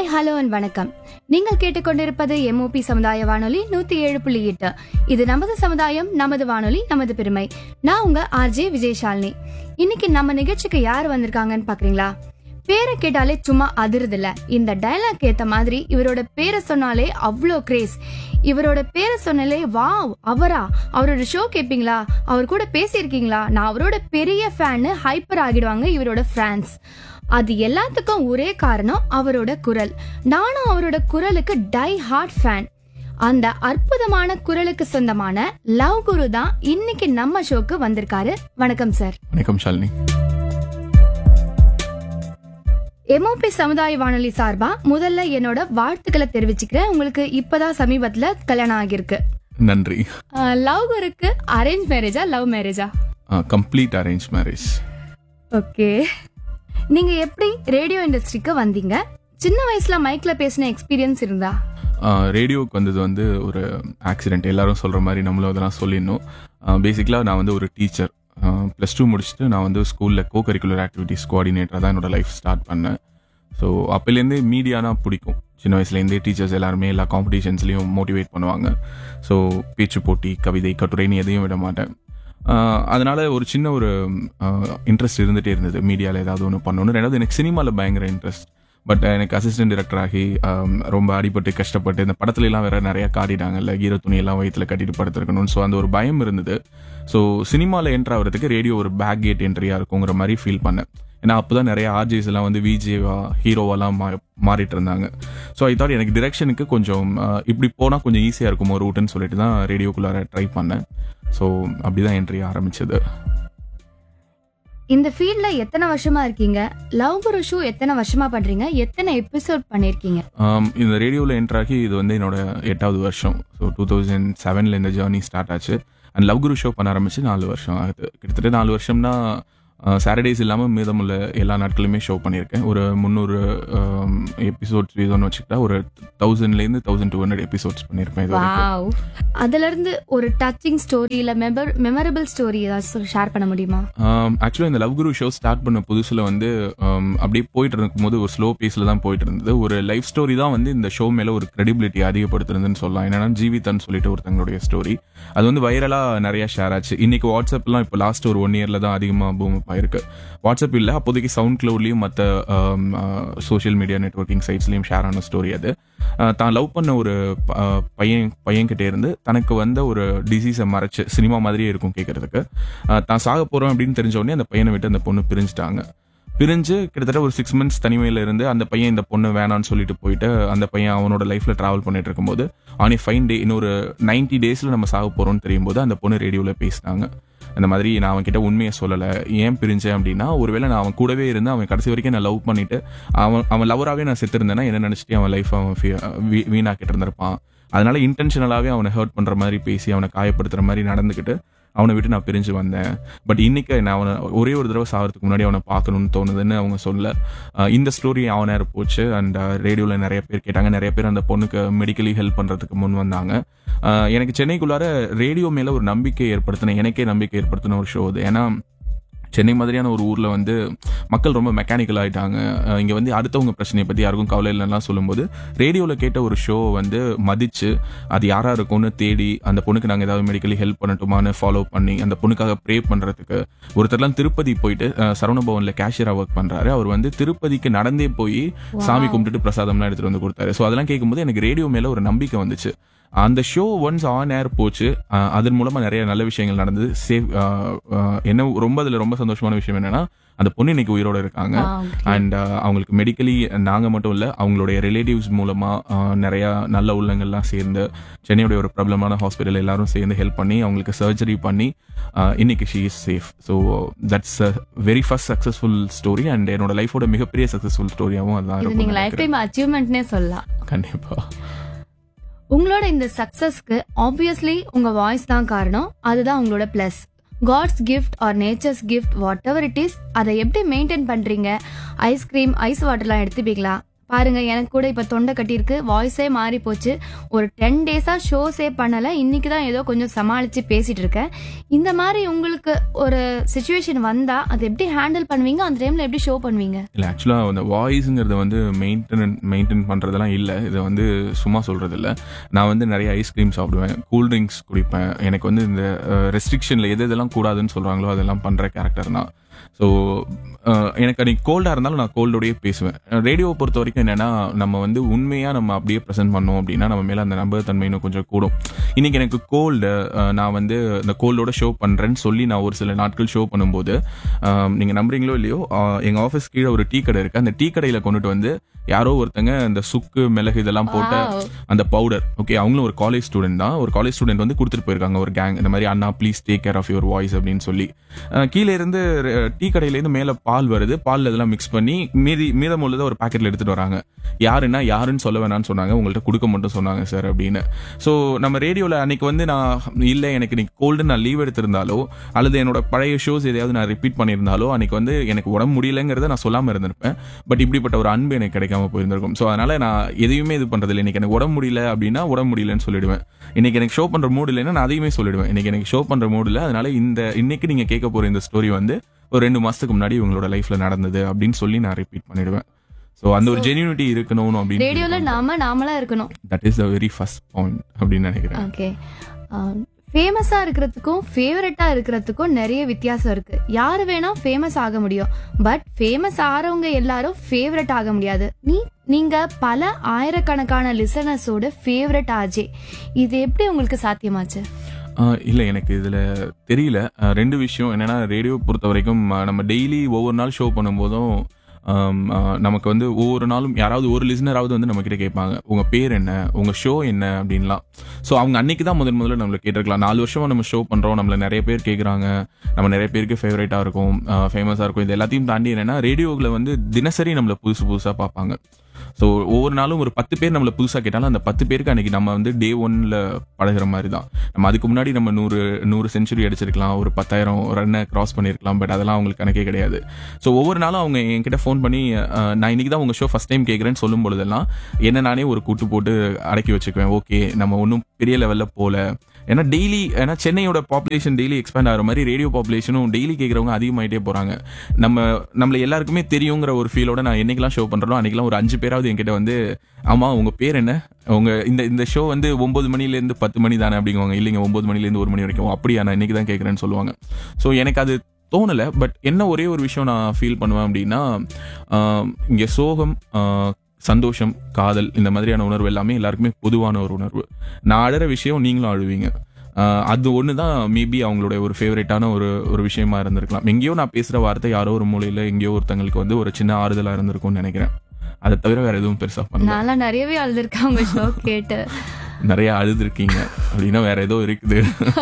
Hi hello and வணக்கம் நீங்கள் கேட்டுக்கொண்டிருப்பது எம்ஓபி சமுதாய வானொலி நூத்தி ஏழு புள்ளி எட்டு இது நமது சமுதாயம் நமது வானொலி நமது பெருமை நான் உங்க ஆர்ஜே விஜயசாலினி இன்னைக்கு நம்ம நிகழ்ச்சிக்கு யார் வந்திருக்காங்கன்னு பாக்குறீங்களா பேரை கேட்டாலே சும்மா அதிருதுல இந்த டயலாக் ஏத்த மாதிரி இவரோட பேரை சொன்னாலே அவ்வளோ கிரேஸ் இவரோட பேரை சொன்னாலே வாவ் அவரா அவரோட ஷோ கேட்பீங்களா அவர் கூட பேசியிருக்கீங்களா நான் அவரோட பெரிய ஃபேனு ஹைப்பர் ஆகிடுவாங்க இவரோட ஃபேன்ஸ் அது எல்லாத்துக்கும் ஒரே காரணம் அவரோட குரல் நானும் அவரோட குரலுக்கு டை ஹார்ட் ஃபேன் அந்த அற்புதமான குரலுக்கு சொந்தமான லவ் குரு தான் இன்னைக்கு நம்ம ஷோக்கு வந்திருக்காரு வணக்கம் சார் வணக்கம் ஷாலினி எம்ஓபி சமுதாய வானொலி சார்பா முதல்ல என்னோட வாழ்த்துக்களை தெரிவிச்சுக்கிறேன் உங்களுக்கு இப்பதான் சமீபத்துல கல்யாணம் ஆகியிருக்கு நன்றி லவ் குருக்கு அரேஞ்ச் மேரேஜா லவ் மேரேஜா கம்ப்ளீட் அரேஞ்ச் மேரேஜ் ஓகே நீங்க எப்படி ரேடியோ இண்டஸ்ட்ரிக்கு வந்தீங்க சின்ன வயசுல மைக்ல பேசின எக்ஸ்பீரியன்ஸ் இருந்தா ரேடியோவுக்கு வந்தது வந்து ஒரு ஆக்சிடென்ட் எல்லாரும் சொல்கிற மாதிரி நம்மளும் அதெல்லாம் சொல்லிடணும் பேசிக்கலாக நான் வந்து ஒரு டீச்சர் ப்ளஸ் டூ முடிச்சுட்டு நான் வந்து ஸ்கூலில் கோ கரிக்குலர் ஆக்டிவிட்டிஸ் கோஆர்டினேட்டராக தான் என்னோட லைஃப் ஸ்டார்ட் பண்ணேன் ஸோ அப்போலேருந்தே மீடியானா பிடிக்கும் சின்ன வயசுலேருந்தே டீச்சர்ஸ் எல்லாருமே எல்லா காம்படிஷன்ஸ்லையும் மோட்டிவேட் பண்ணுவாங்க ஸோ பேச்சு போட்டி கவிதை கட்டுரைன்னு எதையும் விட மாட்டேன் ஆஹ் அதனால ஒரு சின்ன ஒரு இன்ட்ரெஸ்ட் இருந்துகிட்டே இருந்தது மீடியாவில் ஏதாவது ஒன்று பண்ணணும் ரெண்டாவது எனக்கு சினிமாவில் பயங்கர இன்ட்ரெஸ்ட் பட் எனக்கு அசிஸ்டன்ட் டிரெக்டர் ஆகி ஆம், ரொம்ப அடிபட்டு கஷ்டப்பட்டு இந்த படத்துல எல்லாம் வேற நிறைய காட்டிட்டாங்கல்ல ஈர துணியெல்லாம் வயிற்றுல கட்டிட்டு படுத்திருக்கணும் ஸோ அந்த ஒரு பயம் இருந்தது ஸோ சினிமாவில் என்ட்ரு ஆகிறதுக்கு ரேடியோ ஒரு பேக் கேட் என்ட்ரியாக இருக்குங்கிற மாதிரி ஃபீல் பண்ணேன் ஏன்னா அப்போதான் நிறைய ஆர்ஜிஸ் எல்லாம் வந்து விஜேவா ஹீரோவெல்லாம் மா மாறிட்டு இருந்தாங்க ஸோ ஐ தாட் எனக்கு டிரெக்ஷனுக்கு கொஞ்சம் ஆஹ், இப்படி போனால் கொஞ்சம் ஈஸியாக இருக்கும் ஒரு ரூட்டுன்னு சொல்லிட்டு தான் ரேடியோக்குள்ளார ட்ரை பண்ணேன் ஸோ அப்படிதான் என்ட்ரி ஆரம்பிச்சது இந்த ஃபீல்ட்ல எத்தனை வருஷமா இருக்கீங்க லவ் குரு ஷோ எத்தனை வருஷமா பண்றீங்க எத்தனை எபிசோட் பண்ணிருக்கீங்க ஆம், இந்த ரேடியோவில் என்ட்ரு ஆகி இது வந்து என்னோட எட்டாவது வருஷம் ஸோ டூ தௌசண்ட் செவனில் இந்த ஜேர்னி ஸ்டார்ட் ஆச்சு அண்ட் லவ் குரு ஷோ பண்ண ஆரம்பிச்சு நாலு வருஷம் ஆகுது கிட்டத்தட்ட நாலு வருஷம்னா சாட்டர்டேஸ் இல்லாமல் மீதமுள்ள எல்லா நாட்களுமே ஷோ பண்ணியிருக்கேன் ஒரு முந்நூறு எபிசோட்ஸ் வீதம்னு வச்சுக்கிட்டா ஒரு தௌசண்ட்லேருந்து தௌசண்ட் டூ ஹண்ட்ரட் எபிசோட்ஸ் பண்ணியிருப்பேன் இது வரைக்கும் வாவ் அதுல இருந்து ஒரு டச்சிங் ஸ்டோரி இல்ல மெமர் மெமரபிள் ஸ்டோரி ஏதாச்சும் ஷேர் பண்ண முடியுமா ஆக்சுவலாக இந்த லவ் குரு ஷோ ஸ்டார்ட் பண்ண புதுசில் வந்து um, அப்படியே போயிட்டு இருக்கும்போது ஒரு ஸ்லோ பேஸில் தான் போயிட்டு இருந்தது ஒரு லைஃப் ஸ்டோரி தான் வந்து இந்த ஷோ மேலே ஒரு கிரெடிபிலிட்டி அதிகப்படுத்துறதுன்னு சொல்லலாம் என்னன்னா ஜீவிதன் சொல்லிட்டு ஒருத்தங்களுடைய ஸ்டோரி அது வந்து வைரலாக நிறைய ஷேர் ஆச்சு இன்னைக்கு வாட்ஸ்அப்லாம் இப்போ லாஸ்ட் ஒரு ஒன் இயரில் தான் அதிகமாக பூம் அப் ஆயிருக்கு வாட்ஸ்அப் இல்லை அப்போதைக்கு சவுண்ட் க்ளவுட்லேயும் மற்ற சோஷியல் மீடியா நெட்ஒர்க்கிங் சைட்ஸ்லையும் ஷேர் ஆன ஸ்டோரி அது அஹ், தான் லவ் பண்ண ஒரு ப- அஹ், பையன் பையன்கிட்ட இருந்து தனக்கு வந்த ஒரு டிசீஸை மறைச்சு சினிமா மாதிரியே இருக்கும் கேட்கறதுக்கு அஹ் தான் சாக போறோம் அப்படின்னு தெரிஞ்ச உடனே அந்த பையனை விட்டு அந்த பொண்ணு பிரிஞ்சுட்டாங்க பிரிஞ்சு கிட்டத்தட்ட ஒரு சிக்ஸ் மந்த்ஸ் தனிமையில இருந்து அந்த பையன் இந்த பொண்ணு வேணான்னு சொல்லிட்டு போயிட்டு அந்த பையன் அவனோட லைஃப்ல டிராவல் பண்ணிட்டு இருக்கும்போது அவனே ஃபைன் டே இன்னொரு நைன்டி டேஸ்ல நம்ம சாக போறோம்னு தெரியும் போது அந்த பொண்ணு ரேடியோல பேசினாங்க அந்த மாதிரி நான் அவன் கிட்ட உண்மையை சொல்லலை ஏன் பிரிஞ்சேன் அப்படின்னா ஒருவேளை நான் அவன் கூடவே இருந்து அவன் கடைசி வரைக்கும் நான் லவ் பண்ணிட்டு அவன் அவன் லவராகவே நான் செத்துருந்தேன்னா என்ன நினைச்சிட்டு அவன் லைஃப் அவன் ஃபீ- வீ- வீணாக்கிட்டு இருந்திருப்பான் அதனால இன்டென்ஷனலாகவே அவனை ஹர்ட் பண்ற மாதிரி பேசி அவனை காயப்படுத்துற மாதிரி நடந்துக்கிட்டு அவனை விட்டு நான் பிரிஞ்சு வந்தேன் பட் இன்னைக்கு நான் அவனை ஒரே ஒரு தடவை சாகிறதுக்கு முன்னாடி அவனை பார்க்கணும்னு தோணுதுன்னு அவங்க சொல்ல அஹ் இந்த ஸ்டோரி அவன் நேரம் போச்சு அண்ட் ரேடியோவில் நிறைய பேர் கேட்டாங்க நிறைய பேர் அந்த பொண்ணுக்கு மெடிக்கலி ஹெல்ப் பண்ணுறதுக்கு முன் வந்தாங்க அஹ் எனக்கு சென்னைக்குள்ளார ரேடியோ மேலே ஒரு நம்பிக்கை ஏற்படுத்தின எனக்கே நம்பிக்கை ஏற்படுத்தின ஒரு ஷோ அது ஏன்னா சென்னை மாதிரியான ஒரு ஊரில் வந்து மக்கள் ரொம்ப மெக்கானிக்கல் ஆயிட்டாங்க அஹ் இங்க வந்து அடுத்தவங்க பிரச்சனையை பற்றி யாருக்கும் கவலை இல்லைலாம் சொல்லும்போது ரேடியோவில் கேட்ட ஒரு ஷோ வந்து மதிச்சு அது யாரா இருக்கும்னு தேடி அந்த பொண்ணுக்கு நாங்கள் ஏதாவது மெடிக்கலி ஹெல்ப் பண்ணட்டுமான்னு ஃபாலோ பண்ணி அந்த பொண்ணுக்காக ப்ரே பண்ணுறதுக்கு ஒருத்தர்லாம் திருப்பதி போயிட்டு அஹ், சரவண பவனில் கேஷியராக ஒர்க் பண்ணுறாரு அவர் வந்து திருப்பதிக்கு நடந்தே போய் சாமி கும்பிட்டுட்டு பிரசாதம்லாம் எடுத்துட்டு வந்து கொடுத்தாரு ஸோ அதெல்லாம் கேட்கும்போது எனக்கு ரேடியோ மேலே ஒரு நம்பிக்கை வந்துச்சு அந்த ஷோ ஒன்ஸ் ஆன் ஏர் போச்சு அஹ், அதன் மூலமா நிறைய நல்ல விஷயங்கள் நடந்தது சேவ் என்ன ரொம்ப அதுல ரொம்ப சந்தோஷமான விஷயம் என்னன்னா அந்த பொண்ணு இன்னைக்கு உயிரோட இருக்காங்க அண்ட் அவங்களுக்கு மெடிக்கலி நாங்க மட்டும் இல்ல அவங்களுடைய ரிலேட்டிவ்ஸ் மூலமா அஹ், நிறைய நல்ல உள்ளங்கள்லாம் சேர்ந்து சென்னையுடைய ஒரு பிரபலமான ஹாஸ்பிட்டல் எல்லாரும் சேர்ந்து ஹெல்ப் பண்ணி அவங்களுக்கு சர்ஜரி பண்ணி அஹ், இன்னைக்கு she is safe so that's very first successful story and என்னோட லைஃபோட மிகப்பெரிய சக்ஸஸ்ஃபுல் ஸ்டோரியாவும் அதான் இது இருக்கும்னு நீங்க லைஃப் நினைக்கிறேன். டைம் அச்சீவ்மெண்ட்னே சொல்லலாம் கண்டிப்பா உங்களோட இந்த சக்சஸ்க்கு ஆப்வியஸ்லி உங்க வாய்ஸ் தான் காரணம் அதுதான் உங்களோட plus God's gift or nature's gift whatever it is அதை எப்படி மெயின்டைன் பண்றீங்க ஐஸ்கிரீம் ஐஸ் வாட்டர்லாம் எடுத்துப்பீங்களா பாருங்க எனக்கு கூட இப்ப தொண்டை கட்டியிருக்கு வாய்ஸே மாறி போச்சு ஒரு டென் டேஸா ஷோஸே பண்ணல இன்னைக்கு தான் ஏதோ கொஞ்சம் சமாளிச்சு பேசிட்டு இருக்கேன் இந்த மாதிரி உங்களுக்கு ஒரு சுச்சுவேஷன் வந்தா அதை எப்படி ஹேண்டில் பண்ணுவீங்க அந்த டைம்ல எப்படி ஷோ பண்ணுவீங்க இல்லை ஆக்சுவலாக அந்த வாய்ஸுங்கிறது வந்து மெயின்டெனன் மெயின்டைன் பண்ணுறதெல்லாம் இல்லை இதை வந்து சும்மா சொல்கிறது இல்லை நான் வந்து நிறைய ஐஸ்கிரீம் சாப்பிடுவேன் கூல் ட்ரிங்க்ஸ் குடிப்பேன் எனக்கு வந்து இந்த ரெஸ்ட்ரிக்ஷனில் எது எதெல்லாம் கூடாதுன்னு சொல்கிறாங்களோ அதெல்லாம் பண்ணுற கேரக்டர் தான் ஸோ எனக்கு அன்னைக்கு கோல்டாக இருந்தாலும் நான் கோல்டோடயே பேசுவேன் ரேடியோவை பொறுத்த வரைக்கும் என்னென்னா நம்ம வந்து உண்மையாக நம்ம அப்படியே ப்ரெசென்ட் பண்ணோம் அப்படின்னா நம்ம மேலே அந்த நம்பகத்தன்மை இன்னும் கொஞ்சம் கூடும் இன்னைக்கு எனக்கு கோல்டு நான் வந்து இந்த கோல்டோட ஷோ பண்ணுறேன்னு சொல்லி நான் ஒரு சில நாட்கள் ஷோ பண்ணும்போது நீங்கள் நம்புறீங்களோ இல்லையோ எங்கள் ஆஃபீஸ் கீழே ஒரு டீ கடை இருக்கு அந்த டீ கடையில் கொண்டுட்டு வந்து யாரோ ஒருத்தங்க இந்த சுக்கு மிளகு இதெல்லாம் போட்ட Wow. அந்த பவுடர் ஓகே அவங்களும் ஒரு காலேஜ் ஸ்டூடெண்ட் தான் ஒரு காலேஜ் ஸ்டூடெண்ட் வந்து கொடுத்துட்டு போயிருக்காங்க ஒரு கேங் இந்த மாதிரி அண்ணா please take care of your voice அப்படின்னு சொல்லி அஹ் கீழே இருந்து டீ கடையிலேருந்து மேலே பால் வருது பால் இதெல்லாம் மிக்ஸ் பண்ணி மீதி மீதம் உள்ளதை ஒரு பாக்கெட்ல எடுத்துட்டு வராங்க யாருன்னா யாருன்னு சொல்ல வேணாம்னு சொன்னாங்க உங்கள்கிட்ட கொடுக்க மட்டும் சொன்னாங்க சார் அப்படின்னு ஸோ நம்ம ரேடியோவில் அன்னைக்கு வந்து நான் இல்லை எனக்கு இன்னைக்கு கோல்டு நான் லீவ் எடுத்திருந்தாலோ அல்லது என்னோட பழைய ஷோஸ் எதையாவது நான் ரிப்பீட் பண்ணியிருந்தாலோ அன்னைக்கு வந்து எனக்கு உடம்பு முடியலங்கிறத நான் சொல்லாமல் இருந்திருப்பேன் பட் இப்படிப்பட்ட ஒரு அன்பு எனக்கு கிடைக்காம போயிருந்திருக்கும் ஸோ அதனால நான் எதையுமே இது பண்றது இல்லை இன்னைக்கு எனக்கு உடம்பு முடியல அப்படின்னா உடம்பு முடியலன்னு சொல்லிடுவேன் இன்னைக்கு எனக்கு ஷோ பண்ற மூடு இல்லைன்னா நான் அதையுமே சொல்லிடுவேன் இன்னைக்கு எனக்கு ஷோ பண்ற மூடு இல்லை அதனால இந்த இன்னைக்கு நீங்க கேட்க போற இந்த ஸ்டோரி வந்து ஒரு ரெண்டு மாசத்துக்கு முன்னாடி இவங்களோட லைஃப்ல நடந்தது அப்படின்னு சொல்லி நான் ரிப்பீட் பண்ணிடுவேன் ஸோ அந்த ஒரு ஜென்யூனிட்டி இருக்கணும் ரேடியோல அப்படின்னு நாம நாமளா இருக்கணும் that is the very first point அப்படின்னு நினைக்கிறேன் ஓகே ஃபேமஸா இருக்கிறதுக்கும் ஃபேவரட்டா இருக்கிறதுக்கும் நிறைய வித்தியாசம் இருக்கு யாரு வேணா ஃபேமஸ் ஆக முடியும் பட் ஃபேமஸ் ஆறவங்க எல்லாரும் ஃபேவரட் ஆக முடியாது நீ நீங்க பல ஆயிரக்கணக்கான லிசனர்ஸோட ஃபேவரட் ஆஜே இது எப்படி உங்களுக்கு சாத்தியமாச்சு ஆஹ் இல்ல எனக்கு இதுல தெரியல ஆஹ் ரெண்டு விஷயம் என்னன்னா ரேடியோ பொறுத்த வரைக்கும் ஆஹ் நம்ம டெய்லி ஒவ்வொரு நாள் ஷோ பண்ணும்போதும் ஆம், ஆஹ் நமக்கு வந்து ஒவ்வொரு நாளும் யாராவது ஒரு லிசனராவது வந்து நம்ம கிட்ட கேட்பாங்க உங்க பேர் என்ன உங்க ஷோ என்ன அப்படின்லாம் ஸோ அவங்க அன்னைக்கு தான் முதன் முதல்ல நம்மள கேட்டிருக்கலாம் நாலு வருஷமா நம்ம ஷோ பண்றோம் நம்மள நிறைய பேர் கேட்குறாங்க நம்ம நிறைய பேருக்கு ஃபேவரட்டா இருக்கும் ஃபேமஸா இருக்கும் இது எல்லாத்தையும் தாண்டி என்னன்னா ரேடியோவில் வந்து தினசரி நம்மள புதுசு புதுசா பார்ப்பாங்க ஸோ ஒவ்வொரு நாளும் ஒரு பத்து பேர் நம்மள புதுசாக கேட்டாலும் அந்த பத்து பேருக்கு அன்னைக்கு நம்ம வந்து டே ஒன்ல பழகுற மாதிரி தான் நம்ம அதுக்கு முன்னாடி நம்ம நூறு நூறு செஞ்சுரி அடிச்சிருக்கலாம் ஒரு பத்தாயிரம் ரன்னை கிராஸ் பண்ணியிருக்கலாம் பட் அதெல்லாம் அவங்களுக்கு கணக்கே கிடையாது ஸோ ஒவ்வொரு நாளும் அவங்க என்கிட்ட ஃபோன் பண்ணி அஹ், நான் இன்னைக்கு தான் உங்க ஷோ ஃபர்ஸ்ட் டைம் கேட்குறேன்னு சொல்லும் பொழுதெல்லாம் என்ன நானே ஒரு கூட்டு போட்டு அடக்கி வச்சுக்குவேன் ஓகே நம்ம ஒன்றும் பெரிய லெவலில் போல ஏன்னா டெய்லி ஏன்னா சென்னையோட பாப்புலேஷன் டெய்லி எக்ஸ்பேண்ட் ஆகிற மாதிரி ரேடியோ பாப்புலேஷனும் டெய்லி கேட்குறவங்க அதிகமாயிட்டே போறாங்க நம்ம நம்மள எல்லாருக்குமே தெரியுங்கிற ஒரு ஃபீலோட நான் என்னைக்கெல்லாம் ஷோ பண்றேனோ அன்னைக்கெல்லாம் ஒரு அஞ்சு பேராவது என்கிட்ட வந்து ஆமா உங்க பேர் என்ன உங்க இந்த இந்த ஷோ வந்து ஒன்பது மணில இருந்து பத்து மணி தானே அப்படிங்குவாங்க இல்லைங்க ஒன்பது மணில இருந்து ஒரு மணி வரைக்கும் "ஓ, அப்படியா நான் இன்னைக்கு தான் கேட்கறேன்னு சொல்லுவாங்க ஸோ எனக்கு அது தோணலை பட் என்ன ஒரே ஒரு விஷயம் நான் ஃபீல் பண்ணுவேன் அப்படின்னா ஆஹ், இங்க சோகம் ஆஹ், சந்தோஷம் காதல் இந்த மாதிரியான உணர்வு எல்லாமே எல்லாருக்குமே பொதுவான ஒரு உணர்வு நான் அழற விஷயம் நீங்களும் அழுவீங்க ஆஹ் அது ஒன்று தான் மேபி அவங்களுடைய ஒரு ஃபேவரட்டான ஒரு ஒரு விஷயமா இருந்திருக்கலாம் எங்கேயோ நான் பேசுகிற வார்த்தை யாரோ ஒரு மூலையில் எங்கேயோ ஒருத்தங்களுக்கு வந்து ஒரு சின்ன ஆறுதலாக இருந்திருக்கும்னு நினைக்கிறேன் அதை தவிர வேற எதுவும் பெருசாக பண்ணல நான்லாம் நிறையவே அழுதுருக்கேன் உங்க ஷோ கேட்டு நிறைய அழுதுருக்கீங்க அப்படின்னா வேற ஏதோ இருக்குது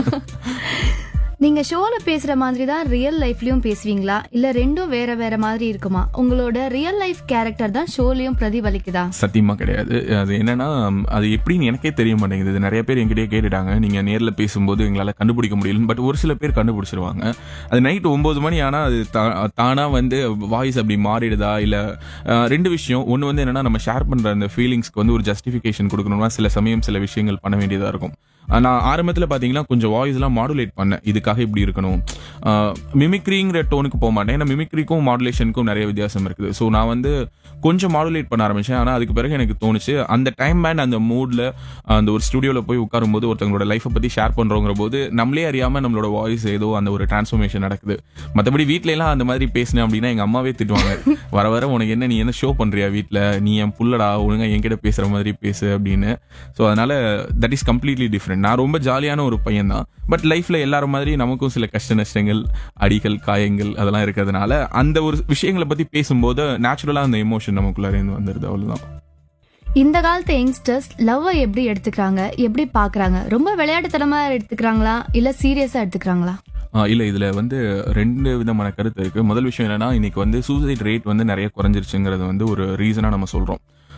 நீங்க ஷோல பேசுற மாதிரி தான் ரியல் லைஃப்லயும் பேசுவீங்களா இல்ல ரெண்டும் வேற வேற மாதிரி இருக்குமா உங்களோட ரியல் லைஃப் கேரக்டர் தான் ஷோலயும் பிரதிபலிக்குதா சத்தியமா கிடையாது அது என்னன்னா அது எப்படின்னு எனக்கே தெரிய மாட்டேங்குது இது நிறைய பேர் என்கிட்டயே கேட்டுட்டாங்க நீங்க நேர்ல பேசும்போது எங்களால கண்டுபிடிக்க முடியல பட் ஒரு சில பேர் கண்டுபிடிச்சிருவாங்க அது நைட் ஒன்பது மணி ஆனா அது தா- தானா வந்து வாய்ஸ் அப்படி மாறிடுதா இல்ல அஹ், ரெண்டு விஷயம் ஒன்னு வந்து என்னன்னா நம்ம ஷேர் பண்ற அந்த ஃபீலிங்ஸ்க்கு வந்து ஒரு ஜஸ்டிஃபிகேஷன் கொடுக்கணும்னா சில சமயம் சில விஷயங்கள் பண்ண வேண்டியதா இருக்கும் அஹ், நான் ஆரம்பத்துல பாத்தீங்கன்னா கொஞ்சம் வாய்ஸ் எல்லாம் மாடுலேட் பண்ணேன் இதுக்காக இப்படி இருக்கணும் மிமிக்ரிங்கிற டோனுக்கு போக மாட்டேன் ஏன்னா மிமிக்ரிக்கும் மாடுலேஷனுக்கும் நிறைய வித்தியாசம் இருக்குது ஸோ நான் வந்து கொஞ்சம் மாடுலேட் பண்ண ஆரம்பிச்சேன் ஆனால் அதுக்கு பிறகு எனக்கு தோணுச்சு அந்த டைம் பேண்ட் அந்த மூட்ல அந்த ஒரு ஸ்டுடியோவில் போய் உட்காரும்போது ஒருத்தவங்களோட லைஃப்பை பற்றி ஷேர் பண்ணுறோங்கிற போது நம்மளே அறியாமல் நம்மளோட வாய்ஸ் ஏதோ அந்த ஒரு டிரான்ஸ்ஃபர்மேஷன் நடக்குது மற்றபடி வீட்ல எல்லாம் அந்த மாதிரி பேசினேன் அப்படின்னா எங்கள் அம்மாவே திட்டுவாங்க வர வர உனக்கு என்ன நீ என்ன ஷோ பண்ணுறியா வீட்டில் நீ என் புள்ளடா ஒழுங்கா என்கிட்ட பேசுகிற மாதிரி பேசு அப்படின்னு ஸோ அதனால தட் இஸ் கம்ப்ளீட்லி டிஃப்ரெண்ட் நான் ரொம்ப ஜாலியான ஒரு பையன் தான் பட் லைஃப்ல எல்லாரும் மாதிரி நமக்கும் சில கஷ்ட நஷ்டங்கள் அடிகள் காயங்கள் அதெல்லாம் இருக்கிறதுனால அந்த ஒரு விஷயங்களை பத்தி பேசும்போது நேச்சுரலா அந்த எமோஷன் நமக்குள்ள இருந்து வந்துருது அவ்வளவுதான் இந்த காலத்து யங்ஸ்டர்ஸ் லவ்வை எப்படி எடுத்துக்கிறாங்க எப்படி பாக்குறாங்க ரொம்ப விளையாட்டுத்தனமா எடுத்துக்கிறாங்களா இல்ல சீரியஸா எடுத்துக்கிறாங்களா ஆஹ் இல்ல இதுல வந்து ரெண்டு விதமான கருத்து இருக்கு முதல் விஷயம் என்னன்னா இன்னைக்கு வந்து சூசைட் ரேட் வந்து நிறைய குறைஞ்சிருச்சுங்கிறது வந்து ஒரு ரீசனா நம்ம சொல்றோம்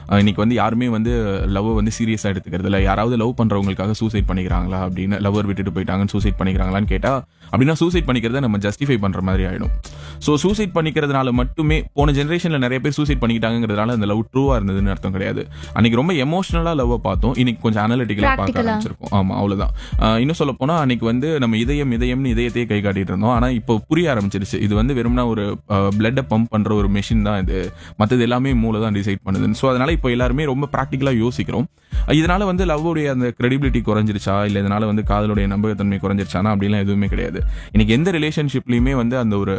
அஹ் இன்னைக்கு வந்து யாருமே வந்து லவ் வந்து சீரியஸா எடுத்துக்கிறது இல்ல யாராவது லவ் பண்றவங்களுக்காக சூசைட் பண்ணிக்கிறாங்களா அப்படின்னு லவ்வர் விட்டுட்டு போயிட்டாங்கன்னு சூசைட் பண்ணிக்கிறாங்களான்னு கேட்டா அப்படின்னா சூசைட் பண்ணிக்கிறத நம்ம ஜஸ்டிஃபை பண்ற மாதிரி ஆயிடும் ஸோ சூசைட் பண்ணிக்கிறதுனால மட்டுமே போன ஜென்ரேஷன்ல நிறைய பேர் சூசைட் பண்ணிக்கிட்டாங்கிறதுனால அந்த லவ் ட்ரூவா இருந்ததுன்னு அர்த்தம் கிடையாது அன்னைக்கு ரொம்ப எமோஷனலா லவ் பார்த்தோம் இன்னைக்கு கொஞ்சம் அனலிட்டிக்கலா பார்க்க Practical-ஆ. ஆரம்பிச்சிருக்கோம் ஆமா அவ்வளவுதான் அஹ் இன்னும் சொல்ல போனா அன்னைக்கு வந்து நம்ம இதயம் இதயம்னு இதயத்தையே கை காட்டிட்டு இருந்தோம் ஆனா இப்போ புரிய ஆரம்பிச்சிருச்சு இது வந்து வெறும்னா ஒரு பிளட்டை பம்ப் பண்ற ஒரு மெஷின் தான் இது மற்றது எல்லாமே மூளை தான் டிசைட் பண்ணுதுன்னு ஸோ அதனால இப்போ எல்லாருமே ரொம்ப ப்ராக்டிக்கலா யோசிக்கிறோம் அஹ் இதனால வந்து லவ்வுடைய அந்த கிரெடிபிலிட்டி குறைஞ்சிருச்சா இல்ல இதனால வந்து காதலுடைய நம்பகத்தன்மை குறைஞ்சிருச்சானா அப்படிலாம் எதுவுமே கிடையாது இன்னைக்கு எந்த ரிலேஷன்ஷிப்லயுமே வந்து அந்த ஒரு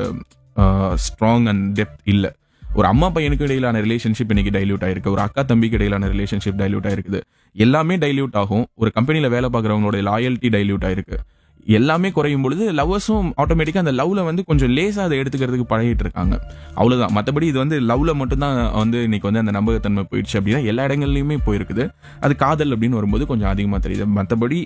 ஸ்ட்ராங் அண்ட் டெப்த் இல்ல ஒரு அம்மா பையனுக்கு இடையிலான ரிலேஷன்ஷிப் இன்னைக்கு டைல்யூட் ஆயிருக்கு ஒரு அக்கா தம்பிக்கு இடையிலான ரிலேஷன்ஷிப் டைல்யூட் ஆயிருக்குது எல்லாமே டைல்யூட் ஆகும் ஒரு கம்பெனில வேலை பார்க்குறவங்களோட லாயல்ட்டி டைல்யூட் ஆயிருக்கு எல்லாமே குறையும் பொழுது லவ்வர்ஸும் ஆட்டோமேட்டிக்கா அந்த லவ்ல வந்து கொஞ்சம் லேசா அதை எடுத்துக்கிறதுக்கு பழகிட்டு இருக்காங்க அவ்வளவுதான் மற்றபடி இது வந்து லவ்ல மட்டும்தான் வந்து இன்னைக்கு வந்து அந்த நம்பகத்தன்மை போயிடுச்சு அப்படின்னா எல்லா இடங்கள்லயுமே போயிருக்குது அது காதல் அப்படின்னு வரும்போது கொஞ்சம் அதிகமா தெரியுது மற்றபடி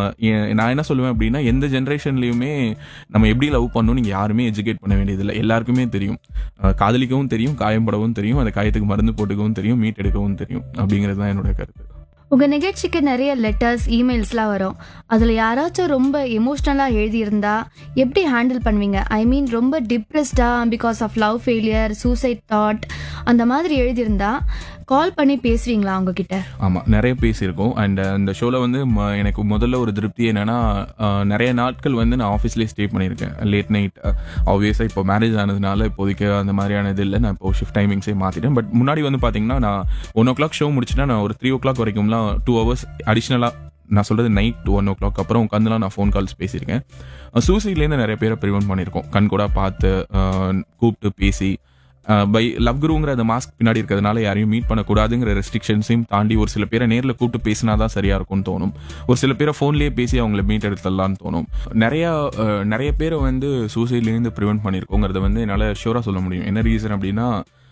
நான் என்ன சொல்லுவேன் அப்படின்னா எந்த ஜென்ரேஷன்லயுமே நம்ம எப்படி லவ் பண்ணணும் நீங்க யாருமே எஜுகேட் பண்ண வேண்டியதில்லை எல்லாருக்குமே தெரியும் அஹ் காதலிக்கவும் தெரியும் காயம்படவும் தெரியும் அந்த காயத்துக்கு மருந்து போட்டுக்கவும் தெரியும் மீட் எடுக்கவும் தெரியும் அப்படிங்கிறது தான் என்னோட கருத்து உங்க நிகழ்ச்சிக்கு நிறைய லெட்டர்ஸ் இமெயில்ஸ்லாம் வரும் அதுல யாராச்சும் ரொம்ப எமோஷ்னலா எழுதியிருந்தா எப்படி ஹேண்டில் பண்ணுவீங்க ஐ மீன் ரொம்ப டிப்ரெஸ்டா because of love failure suicide thought அந்த மாதிரி எழுதியிருந்தா கால் பண்ணி பேசுவீங்களா அவங்க கிட்ட ஆமா நிறைய பேசியிருக்கோம் அண்ட் அந்த ஷோல வந்து ம- எனக்கு முதல்ல ஒரு திருப்தி என்னன்னா அஹ், நிறைய நாட்கள் வந்து நான் ஆஃபீஸ்லேயே ஸ்டே பண்ணியிருக்கேன் லேட் நைட் ஆப்வியஸாக இப்போ மேரேஜ் ஆனதுனால இப்போதைக்கு அந்த மாதிரியான இது இல்லை நான் இப்போ ஷிஃப்ட் டைமிங்ஸே மாத்திட்டேன் பட் முன்னாடி வந்து பாத்தீங்கன்னா நான் ஒன் ஓ கிளாக் ஷோ முடிச்சுட்டா நான் ஒரு த்ரீ ஓ கிளாக் வரைக்கும்லாம் டூ ஹவர்ஸ் அடிஷ்னலா நான் சொல்றது நைட் ஒன் ஓ கிளாக் அப்புறம் உட்காந்துலாம் நான் ஃபோன் கால்ஸ் பேசியிருக்கேன் சூசைட்லேருந்து நிறைய பேரை ப்ரிவென்ட் பண்ணியிருக்கோம் கண் கூட பார்த்து அஹ், கூப்பிட்டு பேசி பை லவ் குருங்கிற அந்த மாஸ்க் பின்னாடி இருக்கிறதுனால யாரையும் மீட் பண்ணக்கூடாதுங்கிற ரெஸ்ட்ரிக்ஷன்ஸையும் தாண்டி ஒரு சில பேரை நேரில் கூப்பிட்டு பேசினா தான் சரியா இருக்கும்னு தோணும் ஒரு சில பேரை ஃபோன்லேயே பேசி அவங்கள மீட் எடுத்துடலாம்னு தோணும் நிறைய அஹ், நிறைய பேரை வந்து சூசைட்லேருந்து ப்ரிவென்ட் பண்ணியிருக்கோங்கிறத வந்து என்னால் ஷூராக சொல்ல முடியும் என்ன ரீசன் அப்படின்னா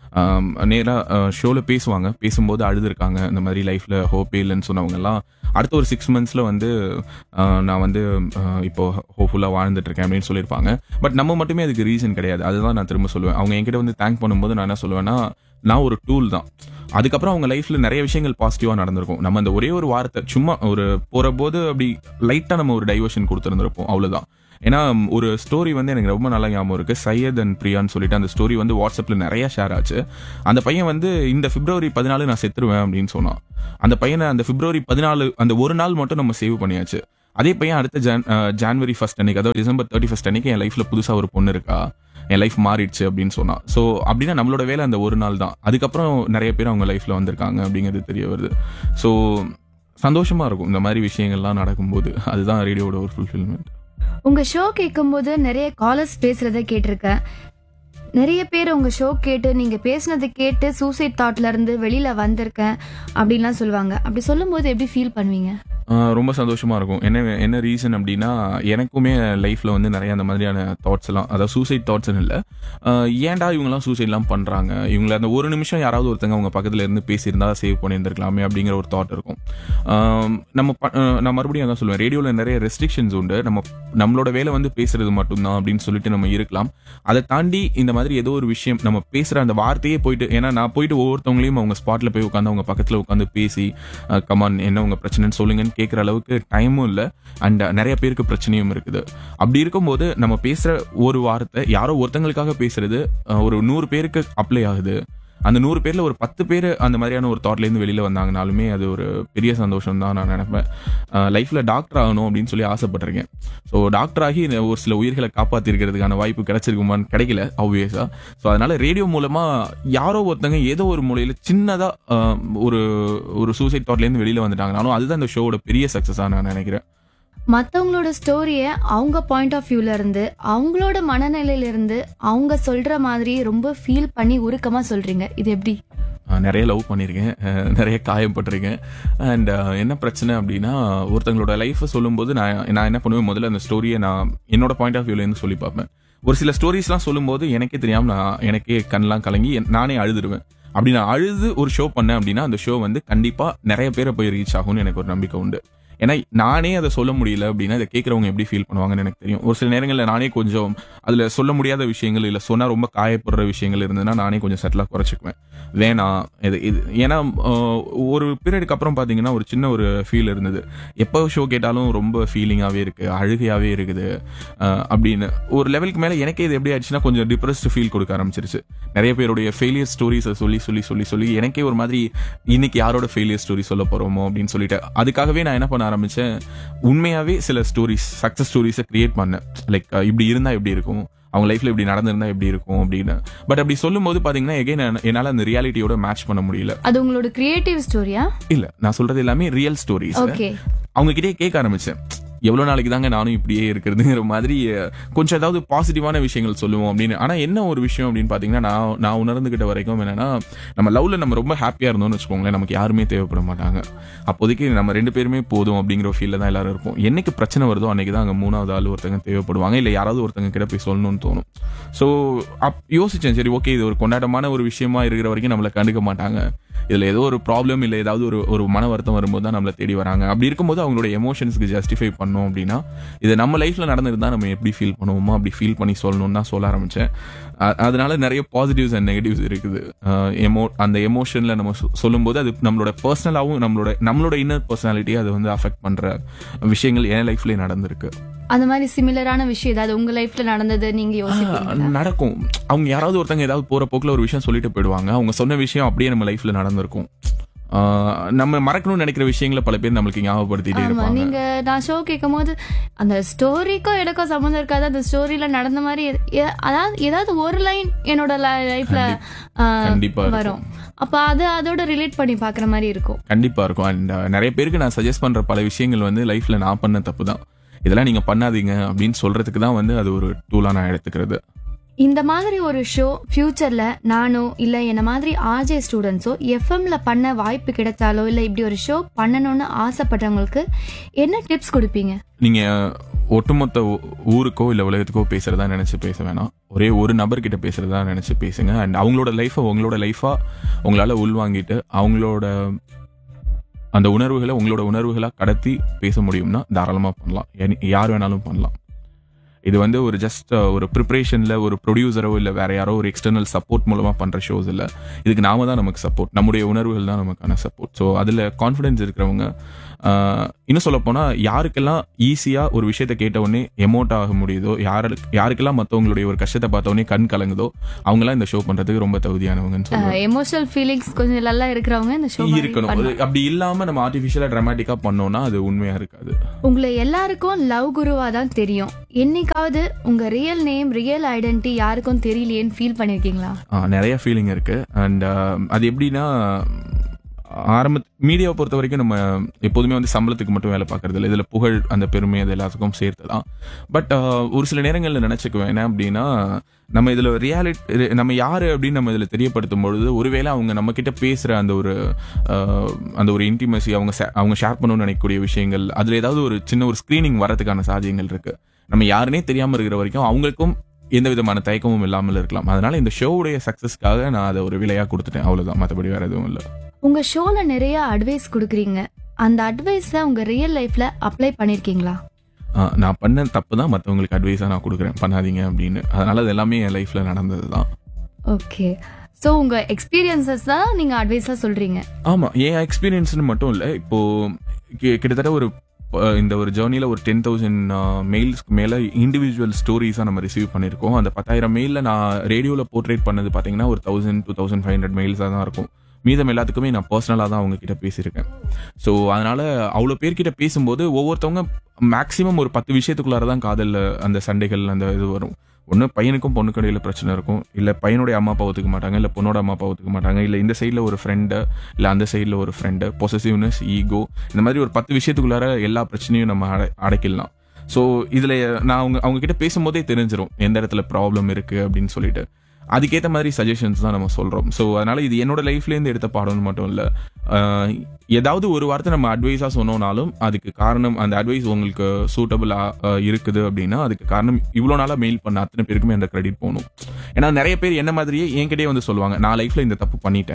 நேராக ஷோவில் பேசுவாங்க பேசும்போது அழுதுருக்காங்க இந்த மாதிரி லைஃப்பில் ஹோப்பே இல்லைன்னு சொன்னவங்க எல்லாம் அடுத்த ஒரு சிக்ஸ் மந்த்ஸில் வந்து அஹ், நான் வந்து அஹ், இப்போ ஹோப்ஃபுல்லாக வாழ்ந்துட்டு இருக்கேன் அப்படின்னு சொல்லியிருப்பாங்க பட் நம்ம மட்டுமே அதுக்கு ரீசன் கிடையாது அதுதான் நான் திரும்ப சொல்லுவேன் அவங்க என்கிட்ட வந்து தேங்க் பண்ணும்போது நான் என்ன சொல்லுவேன்னா நான் ஒரு டூல் தான் அதுக்கப்புறம் அவங்க லைஃப்ல நிறைய விஷயங்கள் பாசிட்டிவா நடந்திருக்கும் நம்ம அந்த ஒரே ஒரு வார்த்தை சும்மா ஒரு போற போது அப்படி லைட்டா நம்ம ஒரு டைவர்ஷன் கொடுத்துருந்துருப்போம் அவ்வளவுதான் ஏன்னா ம், ஒரு ஸ்டோரி வந்து எனக்கு ரொம்ப நல்ல ஞாபகம் இருக்கு சையத் அண்ட் பிரியான்னு சொல்லிட்டு அந்த ஸ்டோரி வந்து வாட்ஸ்அப்ல நிறைய ஷேர் ஆச்சு அந்த பையன் வந்து இந்த பிப்ரவரி பதினாலு நான் செத்துருவேன் அப்படின்னு சொன்னான் அந்த பையனை அந்த பிப்ரவரி பதினாலு அந்த ஒரு நாள் மட்டும் நம்ம சேவ் பண்ணியாச்சு அதே பையன் அடுத்த ஜான் அஹ், ஜான்வரி ஃபர்ஸ்ட் அன்னைக்கு அதாவது டிசம்பர் தேர்ட்டி ஃபர்ஸ்ட் அன்னைக்கு என் லைஃப்ல புதுசா ஒரு பொண்ணு இருக்கா என் லைஃப் மாறிடுச்சு அப்படின்னு சொன்னான் ஸோ அப்படின்னா நம்மளோட வேலை அந்த ஒரு நாள் தான் அதுக்கப்புறம் நிறைய பேர் அவங்க லைஃப்ல வந்திருக்காங்க அப்படிங்கிறது தெரிய வருது ஸோ சந்தோஷமா இருக்கும் இந்த மாதிரி விஷயங்கள்லாம் நடக்கும்போது அதுதான் ரேடியோட ஒரு ஃபுல்ஃபில்மெண்ட் உங்க ஷோ கேட்கும்போது நிறைய காலர்ஸ் பேசுறத கேட்டிருக்கேன் நிறைய பேர் உங்க ஷோ கேட்டு நீங்க பேசுனதை கேட்டு சூசைட் தாட்ல இருந்து வெளியில வந்திருக்கேன் அப்படின்லாம் சொல்லுவாங்க அப்படி சொல்லும்போது எப்படி ஃபீல் பண்ணுவீங்க ஆஹ் ரொம்ப சந்தோஷமா இருக்கும் என்ன என்ன ரீசன் அப்படின்னா எனக்குமே லைஃப்ல வந்து நிறைய அந்த மாதிரியான தாட்ஸ் எல்லாம் அதாவது சூசைட் தாட்ஸ் இல்லை ஆஹ் ஏன்டா இவங்கெல்லாம் சூசைட்லாம் பண்றாங்க இவங்கள அந்த ஒரு நிமிஷம் யாராவது ஒருத்தங்க அவங்க பக்கத்துல இருந்து பேசியிருந்தா சேவ் பண்ணியிருந்திருக்கலாமே அப்படிங்கிற ஒரு தாட் இருக்கும் ஆம், நம்ம ப- ஆஹ் நான் மறுபடியும் அதான் சொல்லுவேன் ரேடியோல நிறைய ரெஸ்ட்ரிக்ஷன்ஸ் உண்டு நம்ம நம்மளோட வேலை வந்து பேசுறது மட்டும்தான் அப்படின்னு சொல்லிட்டு நம்ம இருக்கலாம் அதை தாண்டி இந்த மாதிரி ஏதோ ஒரு விஷயம் நம்ம பேசுற அந்த வார்த்தையே போயிட்டு ஏன்னா நான் போயிட்டு ஒவ்வொருத்தவங்களையும் அவங்க ஸ்பாட்ல போய் உட்காந்து அவங்க பக்கத்துல உட்காந்து பேசி கமான் என்ன உங்க பிரச்சனைன்னு சொல்லுங்கன்னு கேட்குற அளவுக்கு டைமும் இல்லை அண்ட் நிறைய பேருக்கு பிரச்சனையும் இருக்குது அப்படி இருக்கும்போது நம்ம பேசுற ஒரு வார்த்தை யாரோ ஒருத்தங்களுக்காக பேசுறது அஹ், ஒரு நூறு பேருக்கு அப்ளை ஆகுது அந்த நூறு பேர்ல ஒரு பத்து பேர் அந்த மாதிரியான ஒரு தாட்ல இருந்து வெளியில வந்தாங்கனாலுமே அது ஒரு பெரிய சந்தோஷம் தான் நான் நினைப்பேன் லைஃப்ல டாக்டர் ஆகணும் அப்படின்னு சொல்லி ஆசைப்பட்டிருக்கேன் ஸோ டாக்டர் ஆகி இந்த ஒரு சில உயிர்களை காப்பாத்திருக்கிறதுக்கான வாய்ப்பு கிடைச்சிருக்குமான்னு கிடைக்கல ஆப்வியஸா ஸோ அதனால ரேடியோ மூலமா யாரோ ஒருத்தங்க ஏதோ ஒரு மூலையில சின்னதா ஆஹ், ஒரு ஒரு சூசைட் தாட்ல இருந்து வெளியில வந்துட்டாங்கனாலும் அதுதான் இந்த ஷோவோட பெரிய சக்சஸா நான் நினைக்கிறேன் மத்தவங்களோட ஸ்டோரிய அவங்க பாயிண்ட் ஆஃப் வியூல இருந்து அவங்களோட மனநிலையில இருந்து அவங்க சொல்ற மாதிரி ரொம்ப ஃபீல் பண்ணி உருக்கமா சொல்றீங்க இது எப்படி ஆஹ், நிறைய லவ் பண்ணியிருக்கேன் ஆஹ், நிறைய காயப்பட்டிருக்கேன் அண்ட் என்ன பிரச்சனை அப்படின்னா ஒருத்தங்களோட லைஃப்பை சொல்லும்போது நான் நான் என்ன பண்ணுவேன் முதல்ல அந்த ஸ்டோரியை நான் என்னோட பாயிண்ட் ஆஃப் வியூலேருந்து சொல்லி பார்ப்பேன் ஒரு சில ஸ்டோரிஸ்லாம் சொல்லும்போது எனக்கே தெரியாம நான் எனக்கே கண்ணெலாம் கலங்கி என்- நானே அழுதுருவேன் அப்படி நான் அழுது ஒரு ஷோ பண்ணேன் அப்படின்னா அந்த ஷோ வந்து கண்டிப்பா நிறைய பேரை போய் ரீச் ஆகும்னு எனக்கு ஒரு நம்பிக்கை உண்டு ஏன்னா நானே அதை சொல்ல முடியல அப்படின்னா அதை கேட்குறவங்க எப்படி ஃபீல் பண்ணுவாங்கன்னு எனக்கு தெரியும் ஒரு சில நேரங்களில் நானே கொஞ்சம் அதில் சொல்ல முடியாத விஷயங்கள் இல்லை சொன்னால் ரொம்ப காயப்படுற விஷயங்கள் இருந்ததுன்னா நானே கொஞ்சம் செட்டிலாக குறைச்சிக்குவேன் வேணாம் இது இது ஏன்னா ஆஹ், ஒரு பீரியடுக்கு அப்புறம் பார்த்தீங்கன்னா ஒரு சின்ன ஒரு ஃபீல் இருந்தது எப்போ ஷோ கேட்டாலும் ரொம்ப ஃபீலிங்காகவே இருக்குது அழுகையாகவே இருக்குது ஆஹ், அப்படின்னு ஒரு லெவலுக்கு மேலே எனக்கே இது எப்படி ஆயிடுச்சுன்னா கொஞ்சம் டிப்ரெஸ்டு ஃபீல் கொடுக்க ஆரம்பிச்சிருச்சு நிறைய பேருடைய ஃபெயிலியர் ஸ்டோரிஸை சொல்லி சொல்லி சொல்லி சொல்லி எனக்கே ஒரு மாதிரி இன்னைக்கு யாரோட ஃபெயிலியர் ஸ்டோரி சொல்ல போறோமோ அப்படின்னு சொல்லிட்டு அதுக்காகவே நான் என்ன பண்ண ஆரம்பிச்சேன் உண்மையாவே சில ஸ்டோரிஸ் சக்சஸ் ஸ்டோரிஸை கிரியேட் பண்ணேன் லைக் இப்படி இருந்தா எப்படி இருக்கும் அவங்க லைஃப்ல இப்படி நடந்திருந்தா எப்படி இருக்கும் அப்படின்னு பட் அப்படி சொல்லும்போது பாத்தீங்கன்னா எகைன் என்னால அந்த ரியாலிட்டியோட மேட்ச் பண்ண முடியல அது உங்களோட கிரியேட்டிவ் ஸ்டோரியா இல்ல நான் சொல்றது எல்லாமே ரியல் ஸ்டோரிஸ் ஓகே அவங்க கிட்டே கேட்க ஆரம்பிச்சேன் எவ்வளவு நாளைக்கு தாங்க நானும் இப்படியே இருக்கிறதுங்கிற மாதிரி அஹ், கொஞ்சம் ஏதாவது பாசிட்டிவான விஷயங்கள் சொல்லுவோம் அப்படின்னு ஆனா என்ன ஒரு விஷயம் அப்படின்னு பாத்தீங்கன்னா நான் நான் உணர்ந்துகிட்ட வரைக்கும் என்னன்னா நம்ம லவ்ல நம்ம ரொம்ப ஹாப்பியா இருந்தோம்னு வச்சுக்கோங்களேன் நமக்கு யாருமே தேவைப்பட மாட்டாங்க அப்போதைக்கு நம்ம ரெண்டு பேருமே போதும் அப்படிங்கிற ஃபீல்ல தான் எல்லாரும் இருப்போம் என்னைக்கு பிரச்சனை வருதோ அன்னைக்கு தான் அங்க மூணாவது ஆள் ஒருத்தங்க தேவைப்படுவாங்க இல்ல யாராவது ஒருத்தங்க கிட்ட போய் சொல்லணும்னு தோணும் ஸோ அப் யோசிச்சேன் சரி ஓகே இது ஒரு கொண்டாட்டமான ஒரு விஷயமா இருக்கிற வரைக்கும் நம்மளை கண்டுக்க மாட்டாங்க இதுல ஏதோ ஒரு ப்ராப்ளம் இல்ல ஏதாவது ஒரு ஒரு மன வருத்தம் வரும்போது தான் நம்மளை தேடி வராங்க அப்படி இருக்கும்போது அவங்களோட எமோஷன்ஸ்க்கு ஜஸ்டிஃபை பண்ணோம் அப்படின்னா இது நம்ம லைஃப்ல நடந்திருந்தா நம்ம எப்படி ஃபீல் பண்ணுவோமோ அப்படி ஃபீல் பண்ணி சொல்லணும்னு தான் சொல்ல ஆரம்பிச்சேன் அ- அதனால நிறைய பாசிட்டிவ்ஸ் அண்ட் நெகட்டிவ்ஸ் இருக்குது எமோ அந்த எமோஷன்ல நம்ம சொ- சொல்லும்போது அது நம்மளோட பர்சனலாகவும் நம்மளோட நம்மளோட இன்னர் பர்சனாலிட்டியை அது வந்து அஃபெக்ட் பண்ற விஷயங்கள் என் லைஃப்லயே நடந்திருக்கு அந்த மாதிரி சிமிலரான விஷயம் ஏதாவது உங்க லைஃப்ல நடந்தது நீங்க யோசிப்பீங்க நடக்கும் அவங்க யாராவது ஒருத்தங்க ஏதாவது போற போக்குல ஒரு விஷயம் சொல்லிட்டு போயிடுவாங்க அவங்க சொன்ன விஷயம் அப்படியே நம்ம லைஃப்ல நடந்திருக்கும் ஆஹ் நம்ம மறக்கணும்னு நினைக்கிற விஷயங்களை பல பேர் நம்மளுக்கு ஞாபகப்படுத்திட்டே ஆமா இருப்பாங்க நீங்க நான் ஷோ கேட்கும் போது அந்த ஸ்டோரிக்கும் எனக்கும் சம்மந்தம் இருக்காது அந்த ஸ்டோரியில நடந்த மாதிரி எ- எ- அதாவது ஏதாவது ஒரு லைன் என்னோட லைஃப்ல கண்டிப்பா இருக்கும். வரும் அப்ப அது அதோட ரிலேட் பண்ணி பாக்குற மாதிரி இருக்கும் கண்டிப்பா இருக்கும் அண்ட் நிறைய பேருக்கு நான் சஜஸ்ட் பண்ற பல விஷயங்கள் வந்து லைஃப்ல நான் பண்ண தப்பு தான் இதெல்லாம் நீங்க பண்ணாதீங்க அப்படின்னு சொல்றதுக்கு தான் வந்து அது ஒரு டூலா நான் எடுத்துக்கிறது இந்த மாதிரி ஒரு ஷோ ஃபியூச்சர்ல நானோ இல்ல என்ன மாதிரி ஆர்ஜே ஸ்டூடெண்ட்ஸோ எஃப்எம்ல பண்ண வாய்ப்பு கிடைச்சாலோ இல்ல இப்படி ஒரு ஷோ பண்ணணும்னு ஆசைப்பட்டவங்களுக்கு என்ன டிப்ஸ் கொடுப்பீங்க நீங்க ஒட்டுமொத்த ஊ- ஊருக்கோ இல்ல உலகத்துக்கோ பேசுறதா நினைச்சு பேச வேணாம் ஒரே ஒரு நபர்கிட்ட பேசுறதா நினைச்சு பேசுங்க அண்ட் அவங்களோட லைஃபை உங்களோட லைஃபா உங்களால உள்வாங்கிட்டு அவங்களோட அந்த உணர்வுகளை உங்களோட உணர்வுகளா கடத்தி பேச முடியும்னா தாராளமா பண்ணலாம் எனி- யார் வேணாலும் பண்ணலாம் இது வந்து ஒரு ஜஸ்ட் ஒரு ப்ரிப்பரேஷன்ல ஒரு ப்ரொடியூசரோ இல்ல வேற யாரோ ஒரு எக்ஸ்டர்னல் சப்போர்ட் மூலமா பண்ற ஷோஸ் இல்ல இதுக்கு நாம தான் நமக்கு சப்போர்ட் நம்முடைய உணர்வுகள் தான் நமக்கான சப்போர்ட் ஸோ அதுல கான்ஃபிடன்ஸ் இருக்கிறவங்க ஆஹ், இன்னும் சொல்ல போனா யாருக்கெல்லாம் ஈஸியா ஒரு விஷயத்த கேட்ட உடனே எமோட் ஆக முடியுதோ யாருக்கு யாருக்கெல்லாம் மத்தவங்களுடைய ஒரு கஷ்டத்தை பார்த்த உடனே கண் கலங்குதோ அவங்களாம் இந்த ஷோ பண்றதுக்கு ரொம்ப தகுதியானவங்கன்னு சொல்லுவாங்க எமோஷனல் ஃபீலிங்ஸ் கொஞ்சம் நல்லா இருக்கிறவங்க இந்த ஷோ இருக்கணும் அது அப்படி இல்லாம நம்ம ஆர்டிஃபிஷியலா டிராமாட்டிக்கா பண்ணோம்னா அது உண்மையா இருக்காது உங்களை எல்லாருக்கும் லவ் குருவா தான் தெரியும் என்னைக்காவது உங்க ரியல் நேம் ரியல் ஐடென்டிட்டி யாருக்கும் தெரியலையேன்னு ஃபீல் பண்ணிருக்கீங்களா ஆ, நிறைய ஃபீலிங் இருக்கு அண்ட் அது எப்படின்னா ஆரம்ப மீடியாவை பொறுத்த வரைக்கும் நம்ம எப்போதுமே வந்து சம்பளத்துக்கு மட்டும் வேலை பார்க்கறது இல்லை இதில் புகழ் அந்த பெருமை அது எல்லாத்துக்கும் சேர்த்து தான் பட் ஒரு சில நேரங்களில் நினச்சிக்குவேன் என்ன அப்படின்னா நம்ம இதில் ரியாலிட்டி நம்ம யார் அப்படின்னு நம்ம இதில் தெரியப்படுத்தும் பொழுது ஒருவேளை அவங்க நம்ம கிட்ட பேசுகிற அந்த ஒரு ஆஹ், அந்த ஒரு இன்டிமசி அவங்க sa- அவங்க ஷேர் பண்ணணும்னு நினைக்கக்கூடிய விஷயங்கள் அதில் ஏதாவது ஒரு சின்ன ஒரு ஸ்க்ரீனிங் வரதுக்கான சாத்தியங்கள் இருக்கு நம்ம யாருனே தெரியாமல் இருக்கிற வரைக்கும் அவங்களுக்கும் எந்த விதமான தயக்கமும் இல்லாமல் இருக்கலாம் அதனால இந்த ஷோவுடைய சக்சஸ்க்காக நான் அதை ஒரு விலையா கொடுத்துட்டேன் அவ்வளவுதான் மற்றபடி வேற எதுவும் இல்லை உங்க ஷோல நிறைய அட்வைஸ் கொடுக்குறீங்க அந்த அட்வைஸை உங்க ரியல் லைஃப்ல அப்ளை பண்ணிருக்கீங்களா ஆஹ் நான் பண்ண தப்பு தான் மற்றவங்களுக்கு அட்வைஸாக நான் கொடுக்குறேன் பண்ணாதீங்க அப்படின்னு அதனால அது எல்லாமே என் லைஃப்ல நடந்தது தான் ஓகே ஸோ உங்க எக்ஸ்பீரியன்சஸ் தான் நீங்க அட்வைஸா சொல்றீங்க ஆமா என் எக்ஸ்பீரியன்ஸ்னு மட்டும் இல்லை இப்போ கி- கிட்டத்தட்ட ஒரு அஹ், இந்த ஒரு ஜேர்னியில் ஒரு டென் தௌசண்ட் மெயில்ஸ்க்கு மேலே இண்டிவிஜுவல் ஸ்டோரிஸாக நம்ம ரிசீவ் பண்ணியிருக்கோம் அந்த பத்தாயிரம் மெயிலில் நான் ரேடியோவில் போர்ட்ரேட் பண்ணது பார்த்தீங்கன்னா ஒரு thousand two thousand five hundred மெயில்ஸாக தான் இருக்கும் மீதம் எல்லாத்துக்குமே நான் பர்சனலாக தான் அவங்க கிட்ட பேசியிருக்கேன் ஸோ அதனால அவ்வளோ பேர்கிட்ட பேசும்போது ஒவ்வொருத்தவங்க மேக்ஸிமம் ஒரு பத்து விஷயத்துக்குள்ளார தான் காதலில் அந்த சண்டைகள் அந்த இது வரும் ஒன்று பையனுக்கும் பொண்ணுக்கும் இடையில பிரச்சனை இருக்கும் இல்லை பையனுடைய அம்மா அப்பா ஒத்துக்க மாட்டாங்க இல்லை பொண்ணோட அம்மா அப்பா ஒத்துக்க மாட்டாங்க இல்லை இந்த சைடில் ஒரு ஃப்ரெண்டு இல்லை அந்த சைடில் ஒரு ஃப்ரெண்டு பொசசிவ்னஸ் ஈகோ இந்த மாதிரி ஒரு பத்து விஷயத்துக்குள்ளார எல்லா பிரச்சனையும் நம்ம அடை அடைக்கலாம் ஸோ இதில் நான் அவங்க அவங்க கிட்ட பேசும்போதே தெரிஞ்சிரும் எந்த இடத்துல ப்ராப்ளம் இருக்குது அப்படின்னு சொல்லிட்டு அதுக்கேற்ற மாதிரி சஜஷன்ஸ் தான் நம்ம சொல்கிறோம் ஸோ அதனால இது என்னோட லைஃப்லேருந்து எடுத்த பாடம்னு மட்டும் இல்லை ஏதாவது ஒரு வார்த்தை நம்ம அட்வைஸாக சொன்னோம்னாலும் அதுக்கு காரணம் அந்த அட்வைஸ் உங்களுக்கு சூட்டபுளாக இருக்குது அப்படின்னா அதுக்கு காரணம் இவ்வளோ நாளாக மெயில் பண்ண அத்தனை பேருக்குமே அந்த கிரெடிட் போகணும் ஏன்னா நிறைய பேர் என்ன மாதிரியே என்கிட்டயே வந்து சொல்லுவாங்க நான் லைஃப்பில் இந்த தப்பு பண்ணிட்டேன்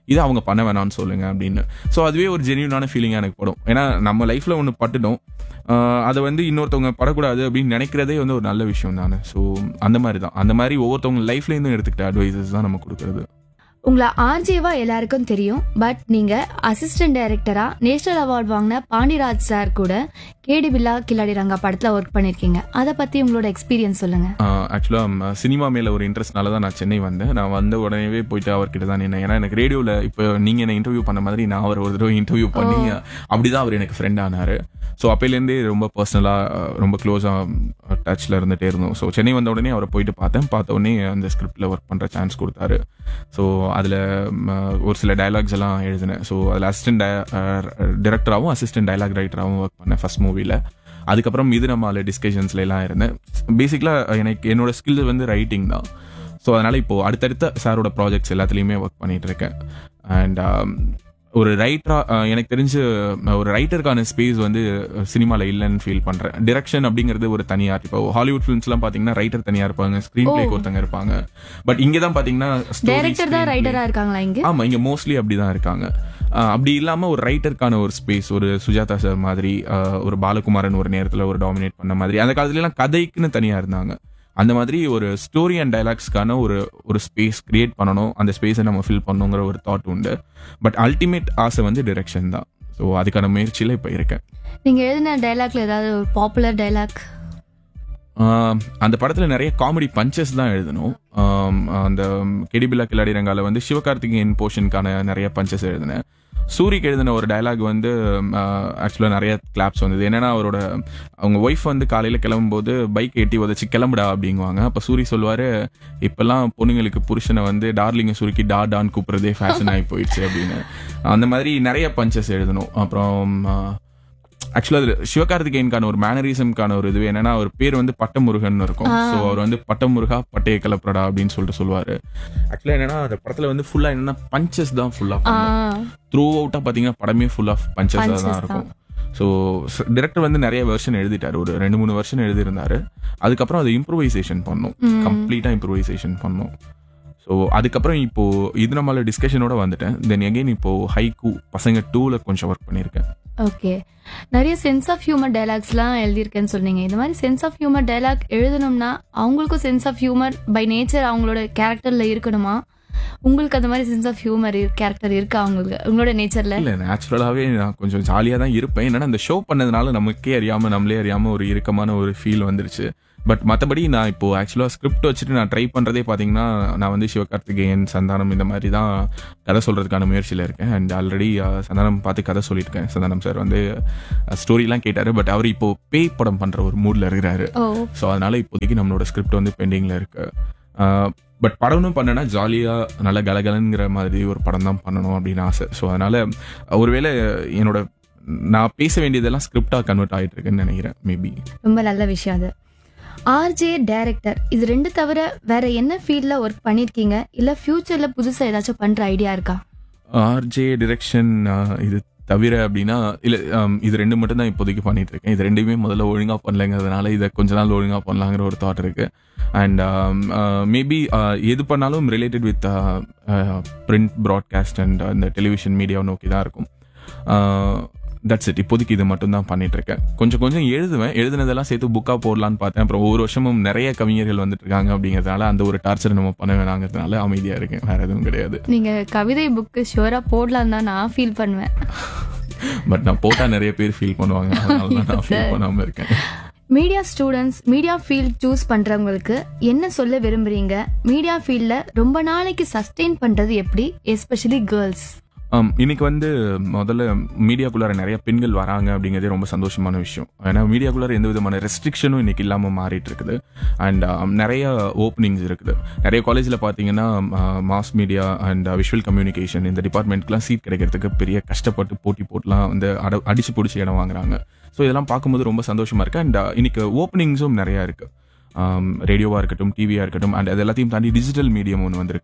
இது அவங்க பண்ண வேணாம்னு சொல்லுங்க அப்படின்னு ஸோ அதுவே ஒரு ஜென்யூனான ஃபீலிங்காக எனக்கு படும் ஏன்னா நம்ம லைஃப்ல ஒன்று பட்டுட்டோம் ஆஹ் அதை வந்து இன்னொருத்தவங்க படக்கூடாது அப்படின்னு நினைக்கிறதே வந்து ஒரு நல்ல விஷயம் தானே ஸோ அந்த மாதிரி தான் அந்த மாதிரி ஒவ்வொருத்தவங்க லைஃப்லேருந்தும் எடுத்துக்கிட்ட அட்வைசஸ் தான் நம்ம கொடுக்குறது உங்களை ஆர்ஜேவா எல்லாருக்கும் தெரியும் பட் நீங்க அசிஸ்டன்ட் டைரக்டரா நேஷனல் அவார்ட் வாங்கின பாண்டிராஜ் சார் கூட கேடி பில்லா கில்லாடி ரங்கா படத்துல ஒர்க் பண்ணிருக்கீங்க அதை பத்தி உங்களோட எக்ஸ்பீரியன்ஸ் சொல்லுங்க ஆக்சுவலாக சினிமா மேலே ஒரு இன்ட்ரெஸ்ட்னால தான் நான் சென்னை வந்தேன் நான் வந்த உடனேவே போயிட்டு அவர்கிட்ட தான் நின்னேன் ஏன்னா எனக்கு ரேடியோவில் இப்போ நீங்கள் என்ன இன்டர்வியூ பண்ண மாதிரி நான் அவர் ஒரு தடவை இன்டர்வியூ பண்ணி அப்படிதான் அவர் எனக்கு ஃப்ரெண்ட் ஆனார் ஸோ அப்போலேருந்தே ரொம்ப பர்சனலாக ரொம்ப க்ளோஸாக டச்சில் இருந்துகிட்டே இருந்தோம் ஸோ சென்னை வந்த உடனே அவரை போயிட்டு பார்த்தேன் பார்த்த உடனே அந்த ஸ்கிரிப்டில் ஒர்க் பண்ணுற சான்ஸ் கொடுத்தாரு ஸோ அதில் ஒரு சில டயலாக்ஸ் எல்லாம் எழுதினேன் ஸோ அதில் அசிஸ்டன்ட் டிரெக்டராகவும் அசிஸ்டன்ட் டயலாக் ரைட்டராகவும் ஒர்க் பண்ணேன் ஃபர்ஸ்ட் மூவியில் அதுக்கப்புறம் இது நம்மள டிஸ்கஷன்ஸ்ல எல்லாம் இருந்தேன் பேசிக்கலாக எனக்கு என்னோட ஸ்கில் வந்து ரைட்டிங் தான் ஸோ அதனால இப்போ அடுத்தடுத்த சாரோட ப்ராஜெக்ட்ஸ் எல்லாத்துலேயுமே ஒர்க் பண்ணிட்டு இருக்கேன் அண்ட் ஒரு ரைட்டரா எனக்கு தெரிஞ்சு அஹ், ஒரு ரைட்டருக்கான ஸ்பேஸ் வந்து சினிமாவில் இல்லைன்னு ஃபீல் பண்ணுறேன் டிரெக்ஷன் அப்படிங்கிறது ஒரு தனியார் இப்போ ஹாலிவுட் ஃபிலிம்ஸ்லாம் பார்த்தீங்கன்னா ரைட்டர் தனியாக இருப்பாங்க ஸ்க்ரீன் பிளேக்கு ஒருத்தங்க இருப்பாங்க பட் இங்கே தான் பார்த்தீங்கன்னா story, டைரக்டர் தான் screenplay- ரைட்டரா இருக்காங்களா இங்க ஆமா இங்க மோஸ்ட்லி அப்படிதான் இருக்காங்க ஆஹ் அப்படி இல்லாம ஒரு ரைட்டருக்கான ஒரு ஸ்பேஸ் ஒரு சுஜாதா சார் மாதிரி ஆஹ் ஒரு பாலகுமாரன் ஒரு நேரத்துல ஒரு டாமினேட் பண்ண மாதிரி அந்த காலத்துல எல்லாம் கதைக்குன்னு தனியா இருந்தாங்க அந்த மாதிரி ஒரு ஸ்டோரி அண்ட் டைலாக்ஸ்க்கான ஒரு ஒரு ஸ்பேஸ் கிரியேட் பண்ணணும் அந்த ஸ்பேஸை நம்ம ஃபில் பண்ணணுங்கிற ஒரு தாட் உண்டு பட் அல்டிமேட் ஆசை வந்து டிரெக்ஷன் தான் ஸோ அதுக்கான முயற்சியில இப்போ இருக்கேன் நீங்க எழுதின டைலாக்ல ஏதாவது ஒரு பாப்புலர் டைலாக் ஆஹ் அந்த படத்துல நிறைய காமெடி பஞ்சஸ் தான் எழுதணும் ஆம், அந்த கெடிபில்லா கில்லாடி ரங்கால வந்து சிவகார்த்திகேயன் போர்ஷனுக்கான நிறைய பஞ்சஸ் எழுதினேன் சூரிக்கு எழுதின ஒரு டயலாக் வந்து ஆக்சுவலாக நிறைய கிளாப்ஸ் வந்தது என்னன்னா அவரோட அவங்க ஒய்ஃப் வந்து காலையில் கிளம்பும்போது பைக் எட்டி உதச்சி கிளம்புடா அப்படிங்குவாங்க அப்போ சூரி சொல்லுவார் இப்போல்லாம் பொண்ணுங்களுக்கு புருஷனை வந்து டார்லிங்க சுருக்கி டா டான் கூப்பிட்றதே ஃபேஷன் ஆகி போயிடுச்சு அப்படின்னு அந்த மாதிரி நிறைய பஞ்சஸ் எழுதணும் அப்புறம் ஆஹ், ஆக்சுவலா அது சிவகார்த்திகேயனுக்கான ஒரு மேனரிசம்கான ஒரு இது என்னன்னா அவர் பேர் வந்து பட்டமுருகன் இருக்கும் ஸோ அவர் வந்து பட்டமுருகா பட்டைய கிளப்புறடா அப்படின்னு சொல்லிட்டு சொல்லுவாரு ஆக்சுவலா என்னன்னா அந்த படத்துல வந்து ஃபுல்லா என்னன்னா பஞ்சஸ் தான் ஃபுல்லா த்ரூ அவுட்டா பாத்தீங்கன்னா படமே ஃபுல் ஆஃப் பஞ்சஸ் Punches தான் இருக்கும் ஸோ டிரெக்டர் வந்து நிறைய வெர்ஷன் எழுதிட்டாரு ஒரு ரெண்டு மூணு வெர்ஷன் எழுதியிருந்தாரு அதுக்கப்புறம் அதை இம்ப்ரூவைசேஷன் பண்ணோம் கம்ப்ளீட்டா இம்ப்ரூவைசேஷன் பண்ணோம் ஸோ அதுக்கப்புறம் இப்போ இது நம்மள டிஸ்கஷனோட வந்துட்டேன் தென் எகைன் இப்போ ஹைக்கூ பசங்க டூல கொஞ்சம் ஒர்க் பண்ணியிருக்கேன் ஓகே நிறைய சென்ஸ் ஆஃப் ஹியூமர் டைலாக்ஸ்லாம் எழுதியிருக்கேன்னு சொன்னீங்க இந்த மாதிரி சென்ஸ் ஆஃப் ஹியூமர் டைலாக் எழுதணும்னா அவங்களுக்கும் sense of humour by nature அவங்களோட கேரக்டர்ல இருக்கணுமா உங்களுக்கு அந்த மாதிரி சென்ஸ் ஆஃப் ஹியூமர் கேரக்டர் இருக்கா அவங்களுக்கு உங்களோட நேச்சர்ல இல்ல நேச்சுரலாவே நான் கொஞ்சம் ஜாலியா தான் இருப்பேன் என்னன்னா இந்த ஷோ பண்ணதுனால நமக்கே அறியாம நம்மளே அறியாம ஒரு இறுக்கமான ஒரு ஃபீல் வந்துருச்சு பட் மற்றபடி நான் இப்போ ஆக்சுவலாக ஸ்கிரிப்ட் வச்சுட்டு நான் ட்ரை பண்ணுறதே பார்த்தீங்கன்னா நான் வந்து சிவகார்த்திகேயன் சந்தானம் இந்த மாதிரி தான் கதை சொல்கிறதுக்கான முயற்சியில் இருக்கேன் அண்ட் ஆல்ரெடி சந்தானம் பார்த்து கதை சொல்லியிருக்கேன் சந்தானம் சார் வந்து ஸ்டோரிலாம் கேட்டார் பட் அவர் இப்போ பேய் படம் பண்ணுற ஒரு மூடில் இருக்கிறாரு ஓ ஸோ அதனால இப்போதைக்கு நம்மளோட ஸ்கிரிப்ட் வந்து பெண்டிங்கில் இருக்கு பட் படம்னு பண்ணனா ஜாலியாக நல்ல கலகலங்கிற மாதிரி ஒரு படம் தான் பண்ணணும் அப்படின்னு ஆசை ஸோ அதனால ஒருவேளை என்னோட நான் பேச வேண்டியதெல்லாம் ஸ்கிரிப்டாக கன்வெர்ட் ஆகிட்டு இருக்குன்னு நினைக்கிறேன் மேபி ரொம்ப நல்ல விஷயம் அது ஆர்ஜே டைரக்டர் இது ரெண்டு தவிர வேற என்ன ஃபீல்ட்ல ஒர்க் பண்ணிருக்கீங்க இல்ல ஃபியூச்சர்ல புதுசா ஏதாச்சும் பண்ற ஐடியா இருக்கா ஆர்ஜே டிரெக்ஷன் இது தவிர அப்படின்னா இல்லை இது ரெண்டு மட்டும் தான் இப்போதைக்கு பண்ணிட்டு இருக்கேன் இது ரெண்டுமே முதல்ல ஒழுங்காக பண்ணலைங்கிறதுனால இதை கொஞ்ச நாள் ஒழுங்காக பண்ணலாங்கிற ஒரு தாட் இருக்கு அண்ட் மேபி எது பண்ணாலும் related with print broadcast and அந்த டெலிவிஷன் மீடியாவை நோக்கி தான் இருக்கும் தட்ஸ் இட் இப்போதைக்கு இது மட்டும் தான் பண்ணிட்டு இருக்கேன் கொஞ்சம் கொஞ்சம் எழுதுவேன் எழுதுனதெல்லாம் சேர்த்து புக்காக போடலான்னு பார்த்தேன் அப்புறம் ஒவ்வொரு வருஷமும் நிறைய கவிஞர்கள் வந்துட்டு இருக்காங்க அப்படிங்கிறதுனால அந்த ஒரு டார்ச்சர் நம்ம பண்ண வேணாங்கிறதுனால அமைதியாக இருக்கேன் வேற எதுவும் கிடையாது நீங்க கவிதை புக்கு ஷுவரா போடலாம் தான் நான் ஃபீல் பண்ணுவேன் பட் நான் போட்டா நிறைய பேர் ஃபீல் பண்ணுவாங்க அதனால தான் நான் ஃபீல் பண்ணாம இருக்கேன் media students media field choose பண்றவங்களுக்கு என்ன சொல்ல விரும்புறீங்க மீடியா ஃபீல்ட்ல ரொம்ப நாளைக்கு சஸ்டெயின் பண்றது எப்படி எஸ்பெஷலி கேர்ள்ஸ் ஆம், இன்னைக்கு வந்து முதல்ல மீடியாக்குள்ளார நிறைய பெண்கள் வராங்க அப்படிங்கிறதே ரொம்ப சந்தோஷமான விஷயம் ஏன்னா மீடியாக்குள்ளார எந்த விதமான ரெஸ்ட்ரிக்ஷனும் இன்னைக்கு இல்லாமல் மாறிட்டு இருக்குது அண்ட் நிறைய ஓப்பனிங்ஸ் இருக்குது நிறைய காலேஜில் பார்த்தீங்கன்னா mass media and visual communication இந்த டிபார்ட்மெண்ட்க்குலாம் சீட் கிடைக்கிறதுக்கு பெரிய கஷ்டப்பட்டு போட்டி போட்டுலாம் வந்து அட அடிச்சு பிடிச்சி இடம் வாங்குறாங்க ஸோ இதெல்லாம் பார்க்கும்போது ரொம்ப சந்தோஷமா இருக்கு அண்ட் இன்னைக்கு ஓப்பனிங்ஸும் நிறையா இருக்கு ரேடியோவாக இருக்கட்டும் டிவியாக இருக்கட்டும் அண்ட் அது எல்லாத்தையும் தாண்டி டிஜிட்டல் மீடியம் ஒன்று வந்திருக்கு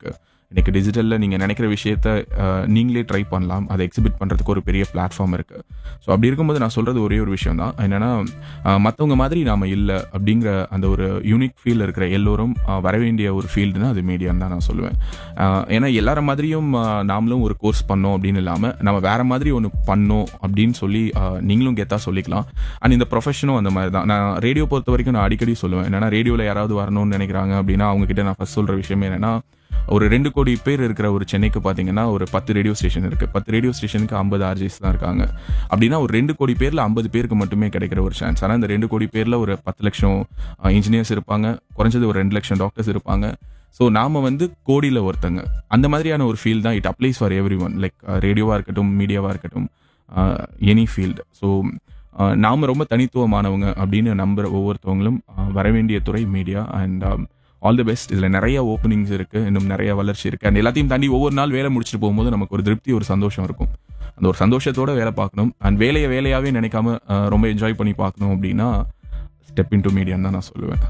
இன்னைக்கு டிஜிட்டலில் நீங்கள் நினைக்கிற விஷயத்த அஹ், நீங்களே ட்ரை பண்ணலாம் அதை எக்ஸிபிட் பண்ணுறதுக்கு ஒரு பெரிய பிளாட்ஃபார்ம் இருக்குது ஸோ அப்படி இருக்கும்போது நான் சொல்கிறது ஒரே ஒரு விஷயம் தான் என்னென்னா மற்றவங்க மாதிரி நாம் இல்லை அப்படிங்கிற அந்த ஒரு யூனிக் ஃபீல் இருக்கிற எல்லோரும் அஹ், வர வேண்டிய ஒரு ஃபீல்டுனா அது மீடியான்னு தான் நான் சொல்லுவேன் அஹ், ஏன்னா எல்லார மாதிரியும் அஹ், நாமளும் ஒரு கோர்ஸ் பண்ணோம் அப்படின்னு இல்லாமல் நம்ம வேற மாதிரி ஒன்று பண்ணோம் அப்படின்னு சொல்லி அஹ், நீங்களும் கெத்தாக சொல்லிக்கலாம் அண்ட் இந்த ப்ரொஃபஷனும் அந்த மாதிரி தான் நான் ரேடியோ பொறுத்த வரைக்கும் நான் அடிக்கடி சொல்லுவேன் என்னன்னா ரேடியோவில் யாராவது வரணும்னு நினைக்கிறாங்க அப்படின்னா அவங்க கிட்ட நான் ஃபர்ஸ்ட் சொல்கிற விஷயம் என்னன்னா ஒரு ரெண்டு கோடி பேர் இருக்கிற ஒரு சென்னைக்கு பார்த்தீங்கன்னா ஒரு பத்து ரேடியோ ஸ்டேஷன் இருக்கு பத்து ரேடியோ ஸ்டேஷனுக்கு ஐம்பது ஆர்ஜிஸ் தான் இருக்காங்க அப்படின்னா ஒரு ரெண்டு கோடி பேர்ல ஐம்பது பேருக்கு மட்டுமே கிடைக்கிற ஒரு சான்ஸ் ஆனால் இந்த ரெண்டு கோடி பேர்ல ஒரு பத்து லட்சம் இன்ஜினியர்ஸ் இருப்பாங்க குறைஞ்சது ஒரு ரெண்டு லட்சம் டாக்டர்ஸ் இருப்பாங்க ஸோ நாம வந்து கோடியில் ஒருத்தங்க அந்த மாதிரியான ஒரு ஃபீல் தான் it applies for everyone like ரேடியோவாக இருக்கட்டும் மீடியாவாக இருக்கட்டும் எனி ஃபீல்டு ஸோ நாம ரொம்ப தனித்துவமானவங்க அப்படின்னு நம்புற ஒவ்வொருத்தவங்களும் அஹ், வர வேண்டிய துறை media and all the best இதில் நிறைய ஓப்பனிங்ஸ் இருக்கு இன்னும் நிறைய வளர்ச்சி இருக்கு அண்ட் எல்லாத்தையும் தாண்டி ஒவ்வொரு நாள் வேலை முடிச்சுட்டு போகும்போது நமக்கு ஒரு திருப்தி ஒரு சந்தோஷம் இருக்கும் அந்த ஒரு சந்தோஷத்தோட வேலை பார்க்கணும் அண்ட் வேலையை வேலையாவே நினைக்காம அஹ், ரொம்ப என்ஜாய் பண்ணி பார்க்கணும் அப்படின்னா ஸ்டெப் இன் டு மீடியான்னு தான் நான் சொல்லுவேன்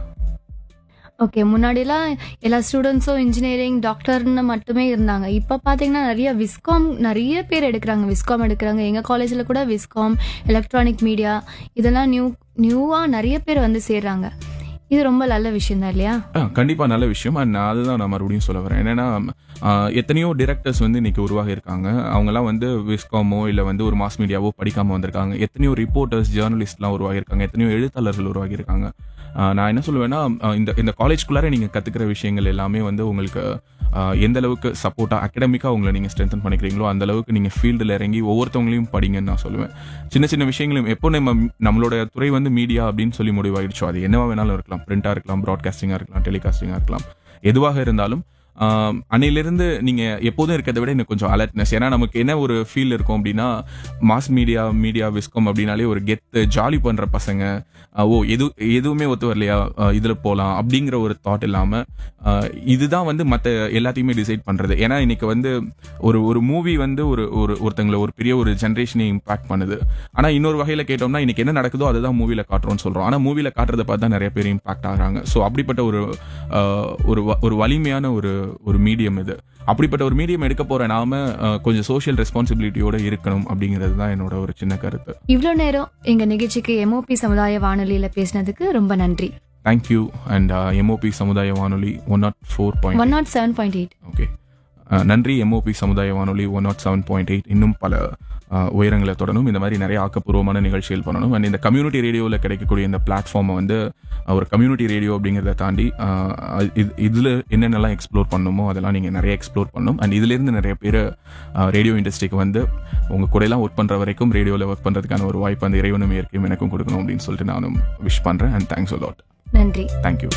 ஓகே முன்னாடிலாம் எல்லா ஸ்டூடெண்ட்ஸும் இன்ஜினியரிங் டாக்டர்னு மட்டுமே இருந்தாங்க இப்போ பார்த்தீங்கன்னா நிறைய விஸ்காம் நிறைய பேர் எடுக்கிறாங்க விஸ்காம் எடுக்கிறாங்க எங்கள் காலேஜில் கூட விஸ்காம் எலக்ட்ரானிக் மீடியா இதெல்லாம் நியூ நியூவாக நிறைய பேர் வந்து சேர்றாங்க இது ரொம்ப நல்ல விஷயம் தான் இல்லையா ஆ, கண்டிப்பா நல்ல விஷயம் அண்ட் நான் அதுதான் நான் மறுபடியும் சொல்ல வரேன் என்னன்னா ஆ, எத்தனையோ டிரெக்டர்ஸ் வந்து இன்னைக்கு உருவாகி இருக்காங்க அவங்கலாம் வந்து விஸ்காமோ இல்லை வந்து ஒரு மாஸ் மீடியாவோ படிக்காம வந்திருக்காங்க எத்தனையோ ரிப்போர்ட்டர்ஸ் ஜேர்னலிஸ்ட்லாம் உருவாகி இருக்காங்க எத்தனையோ எழுத்தாளர்கள் உருவாகி இருக்காங்க ஆ, நான் என்ன சொல்லுவேன்னா ஆ, இந்த இந்த காலேஜ்குள்ளார நீங்க கத்துக்கிற விஷயங்கள் எல்லாமே வந்து உங்களுக்கு ஆ, எந்த அளவுக்கு சப்போர்ட்டா அகடமிக்கா உங்களை நீங்க ஸ்ட்ரென்தன் பண்ணிக்கிறீங்களோ அந்த அளவுக்கு நீங்க ஃபீல்டில் இறங்கி ஒவ்வொருத்தவங்களையும் படிங்கன்னு நான் சொல்லுவேன் சின்ன சின்ன விஷயங்களும் எப்போ நம்ம நம்மளோட துறை வந்து மீடியா அப்படின்னு சொல்லி முடிவாயிடுச்சோ அது என்னவா வேணாலும் இருக்கலாம் பிரிண்டா இருக்கலாம் ப்ராட்காஸ்டிங்கா இருக்கலாம் டெலிகாஸ்டிங்கா இருக்கலாம் எதுவாக இருந்தாலும் ஆஹ், அன்னையிலிருந்து நீங்க எப்போதும் இருக்கிறத விட இன்னும் கொஞ்சம் அலர்ட்னஸ் ஏன்னா நமக்கு என்ன ஒரு ஃபீல் இருக்கும் அப்படின்னா மாஸ் மீடியா மீடியா விஸ்கம் அப்படின்னாலே ஒரு கெத்து ஜாலி பண்ற பசங்க ஆஹ், ஓ எது எதுவுமே ஒத்து வரலையா ஆஹ், இதுல போலாம் அப்படிங்கிற ஒரு தாட் இல்லாம ஆஹ், இதுதான் வந்து மத்த எல்லாத்தையுமே டிசைட் பண்றது ஏன்னா இன்னைக்கு வந்து ஒரு ஒரு மூவி வந்து ஒரு ஒரு ஒருத்தங்களை ஒரு பெரிய ஒரு ஜென்ரேஷனை இம்பாக்ட் பண்ணுது ஆனா இன்னொரு வகையில கேட்டோம்னா இன்னைக்கு என்ன நடக்குதோ அதுதான் மூவில காட்டுறோம்னு சொல்றோம் ஆனா மூவில காட்டுறத பார்த்து தான் நிறைய பேர் இம்பாக்ட் ஆகுறாங்க ஸோ அப்படிப்பட்ட ஒரு ஆஹ், ஒரு வ- ஒரு வலிமையான ஒரு ஒரு மீடியம் இது அப்படிப்பட்ட ஒரு மீடியம் எடுக்க போற நாம ஆஹ், கொஞ்சம் சோஷியல் ரெஸ்பான்சிபிலிட்டியோட இருக்கணும் அப்படிங்கிறது தான் என்னோட ஒரு சின்ன கருத்து இவ்வளோ நேரம் எங்கள் நிகழ்ச்சிக்கு எம்ஓபி சமுதாய வானொலியில் பேசினதுக்கு ரொம்ப நன்றி தேங்க்யூ அண்ட் எம்ஓபி சமுதாய வானொலி one nought four point one nought seven point eight okay அஹ் நன்றி எம்ஓபி சமுதாய வானொலி one nought seven point eight இன்னும் பல அஹ், உயரங்களை தொடரும் இந்த மாதிரி நிறைய ஆக்கப்பூர்வமான நிகழ்ச்சிகள் பண்ணணும் அண்ட் இந்த கம்யூனிட்டி ரேடியோவில் கிடைக்கக்கூடிய இந்த பிளாட்ஃபார்மை வந்து அஹ், ஒரு கம்யூனிட்டி ரேடியோ அப்படிங்கிறத தாண்டி அஹ், இது இதில் என்னென்னலாம் எக்ஸ்ப்ளோர் பண்ணணுமோ அதெல்லாம் நீங்கள் நிறைய எக்ஸ்ப்ளோர் பண்ணணும் அண்ட் இதுலேருந்து நிறைய பேர் ரேடியோ இண்டஸ்ட்ரிக்கு வந்து உங்கள் கூடலாம் ஒர்க் பண்ணுற வரைக்கும் ரேடியோவில் ஒர்க் பண்ணுறதுக்கான ஒரு வாய்ப்பு அந்த இறைவனும் இயற்கையும் எனக்கும் கொடுக்கணும் அப்படின்னு சொல்லிட்டு நானும் விஷ் பண்ணுறேன் அண்ட் தேங்க்ஸ் லாட் நன்றி தேங்க்யூ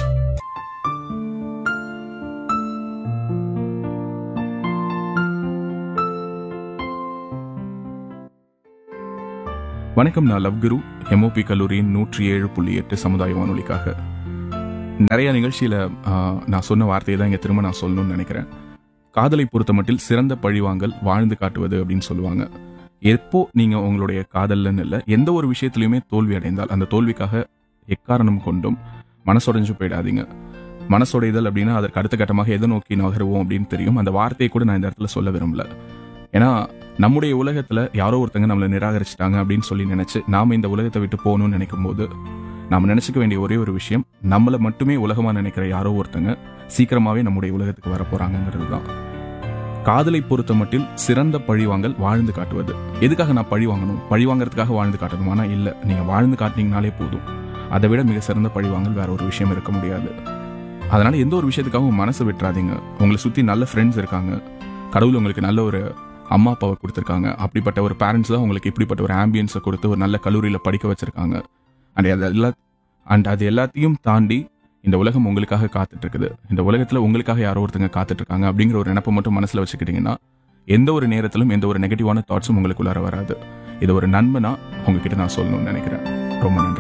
வணக்கம் நான் லவ்குரு எம்ஓபி கல்லூரியின் நூற்றி ஏழு புள்ளி எட்டு சமுதாய வானொலிக்காக நிறைய நிகழ்ச்சியில ஆஹ், நான் சொன்ன வார்த்தையை தான் இங்க திரும்ப நான் சொல்லணும்னு நினைக்கிறேன் காதலை பொறுத்த மட்டில் சிறந்த பழிவாங்கல் வாழ்ந்து காட்டுவது அப்படின்னு சொல்லுவாங்க எப்போ நீங்க உங்களுடைய காதல்லன்னு இல்லை எந்த ஒரு விஷயத்திலையுமே தோல்வி அடைந்தால் அந்த தோல்விக்காக எக்காரணம் கொண்டும் மனசுடைஞ்சு போயிடாதீங்க மனசுடைதல் அப்படின்னா அதற்கு அடுத்த கட்டமாக எதை நோக்கி நகருவோம் அப்படின்னு தெரியும் அந்த வார்த்தையை கூட நான் இந்த இடத்துல சொல்ல விரும்பல ஏன்னா நம்முடைய உலகத்துல யாரோ ஒருத்தங்க நம்மளை நிராகரிச்சிட்டாங்க அப்படின்னு சொல்லி நினைச்சு நாம இந்த உலகத்தை விட்டு போகணும்னு நினைக்கும் போது நாம நினைச்சுக்க வேண்டிய ஒரே ஒரு விஷயம் நம்மள மட்டுமே உலகமா நினைக்கிற யாரோ ஒருத்தங்க சீக்கிரமாவே நம்முடைய உலகத்துக்கு வர போறாங்கிறது தான் காதலை பொறுத்த மட்டில் சிறந்த பழிவாங்கல் வாழ்ந்து காட்டுவது எதுக்காக நான் பழி வாங்கணும் பழி வாங்குறதுக்காக வாழ்ந்து காட்டணுமானா இல்ல நீங்க வாழ்ந்து காட்டினீங்கனாலே போதும் அதை விட மிக சிறந்த பழிவாங்கல் வேற ஒரு விஷயம் இருக்க முடியாது அதனால எந்த ஒரு விஷயத்துக்காகவும் மனசை விட்டுறாதீங்க உங்களை சுத்தி நல்ல ஃப்ரெண்ட்ஸ் இருக்காங்க கடவுள் உங்களுக்கு நல்ல ஒரு அம்மா அப்பாவை கொடுத்துருக்காங்க அப்படிப்பட்ட ஒரு பேரண்ட்ஸ் தான் உங்களுக்கு இப்படிப்பட்ட ஒரு ஆம்பியன்ஸை கொடுத்து ஒரு நல்ல கல்லூரியில் படிக்க வச்சிருக்காங்க அண்ட் அது எல்லா அண்ட் அது எல்லாத்தையும் தாண்டி இந்த உலகம் உங்களுக்காக காத்துட்டு இருக்குது இந்த உலகத்துல உங்களுக்காக யாரோ ஒருத்தங்க காத்துட்டு இருக்காங்க அப்படிங்கிற ஒரு நினப்பை மட்டும் மனசுல வச்சுக்கிட்டீங்கன்னா எந்த ஒரு நேரத்திலும் எந்த ஒரு நெகட்டிவான தாட்ஸும் உங்களுக்குள்ளார வராது இது ஒரு நண்பனா உங்ககிட்ட நான் சொல்லணும்னு நினைக்கிறேன் ரொம்ப நன்றி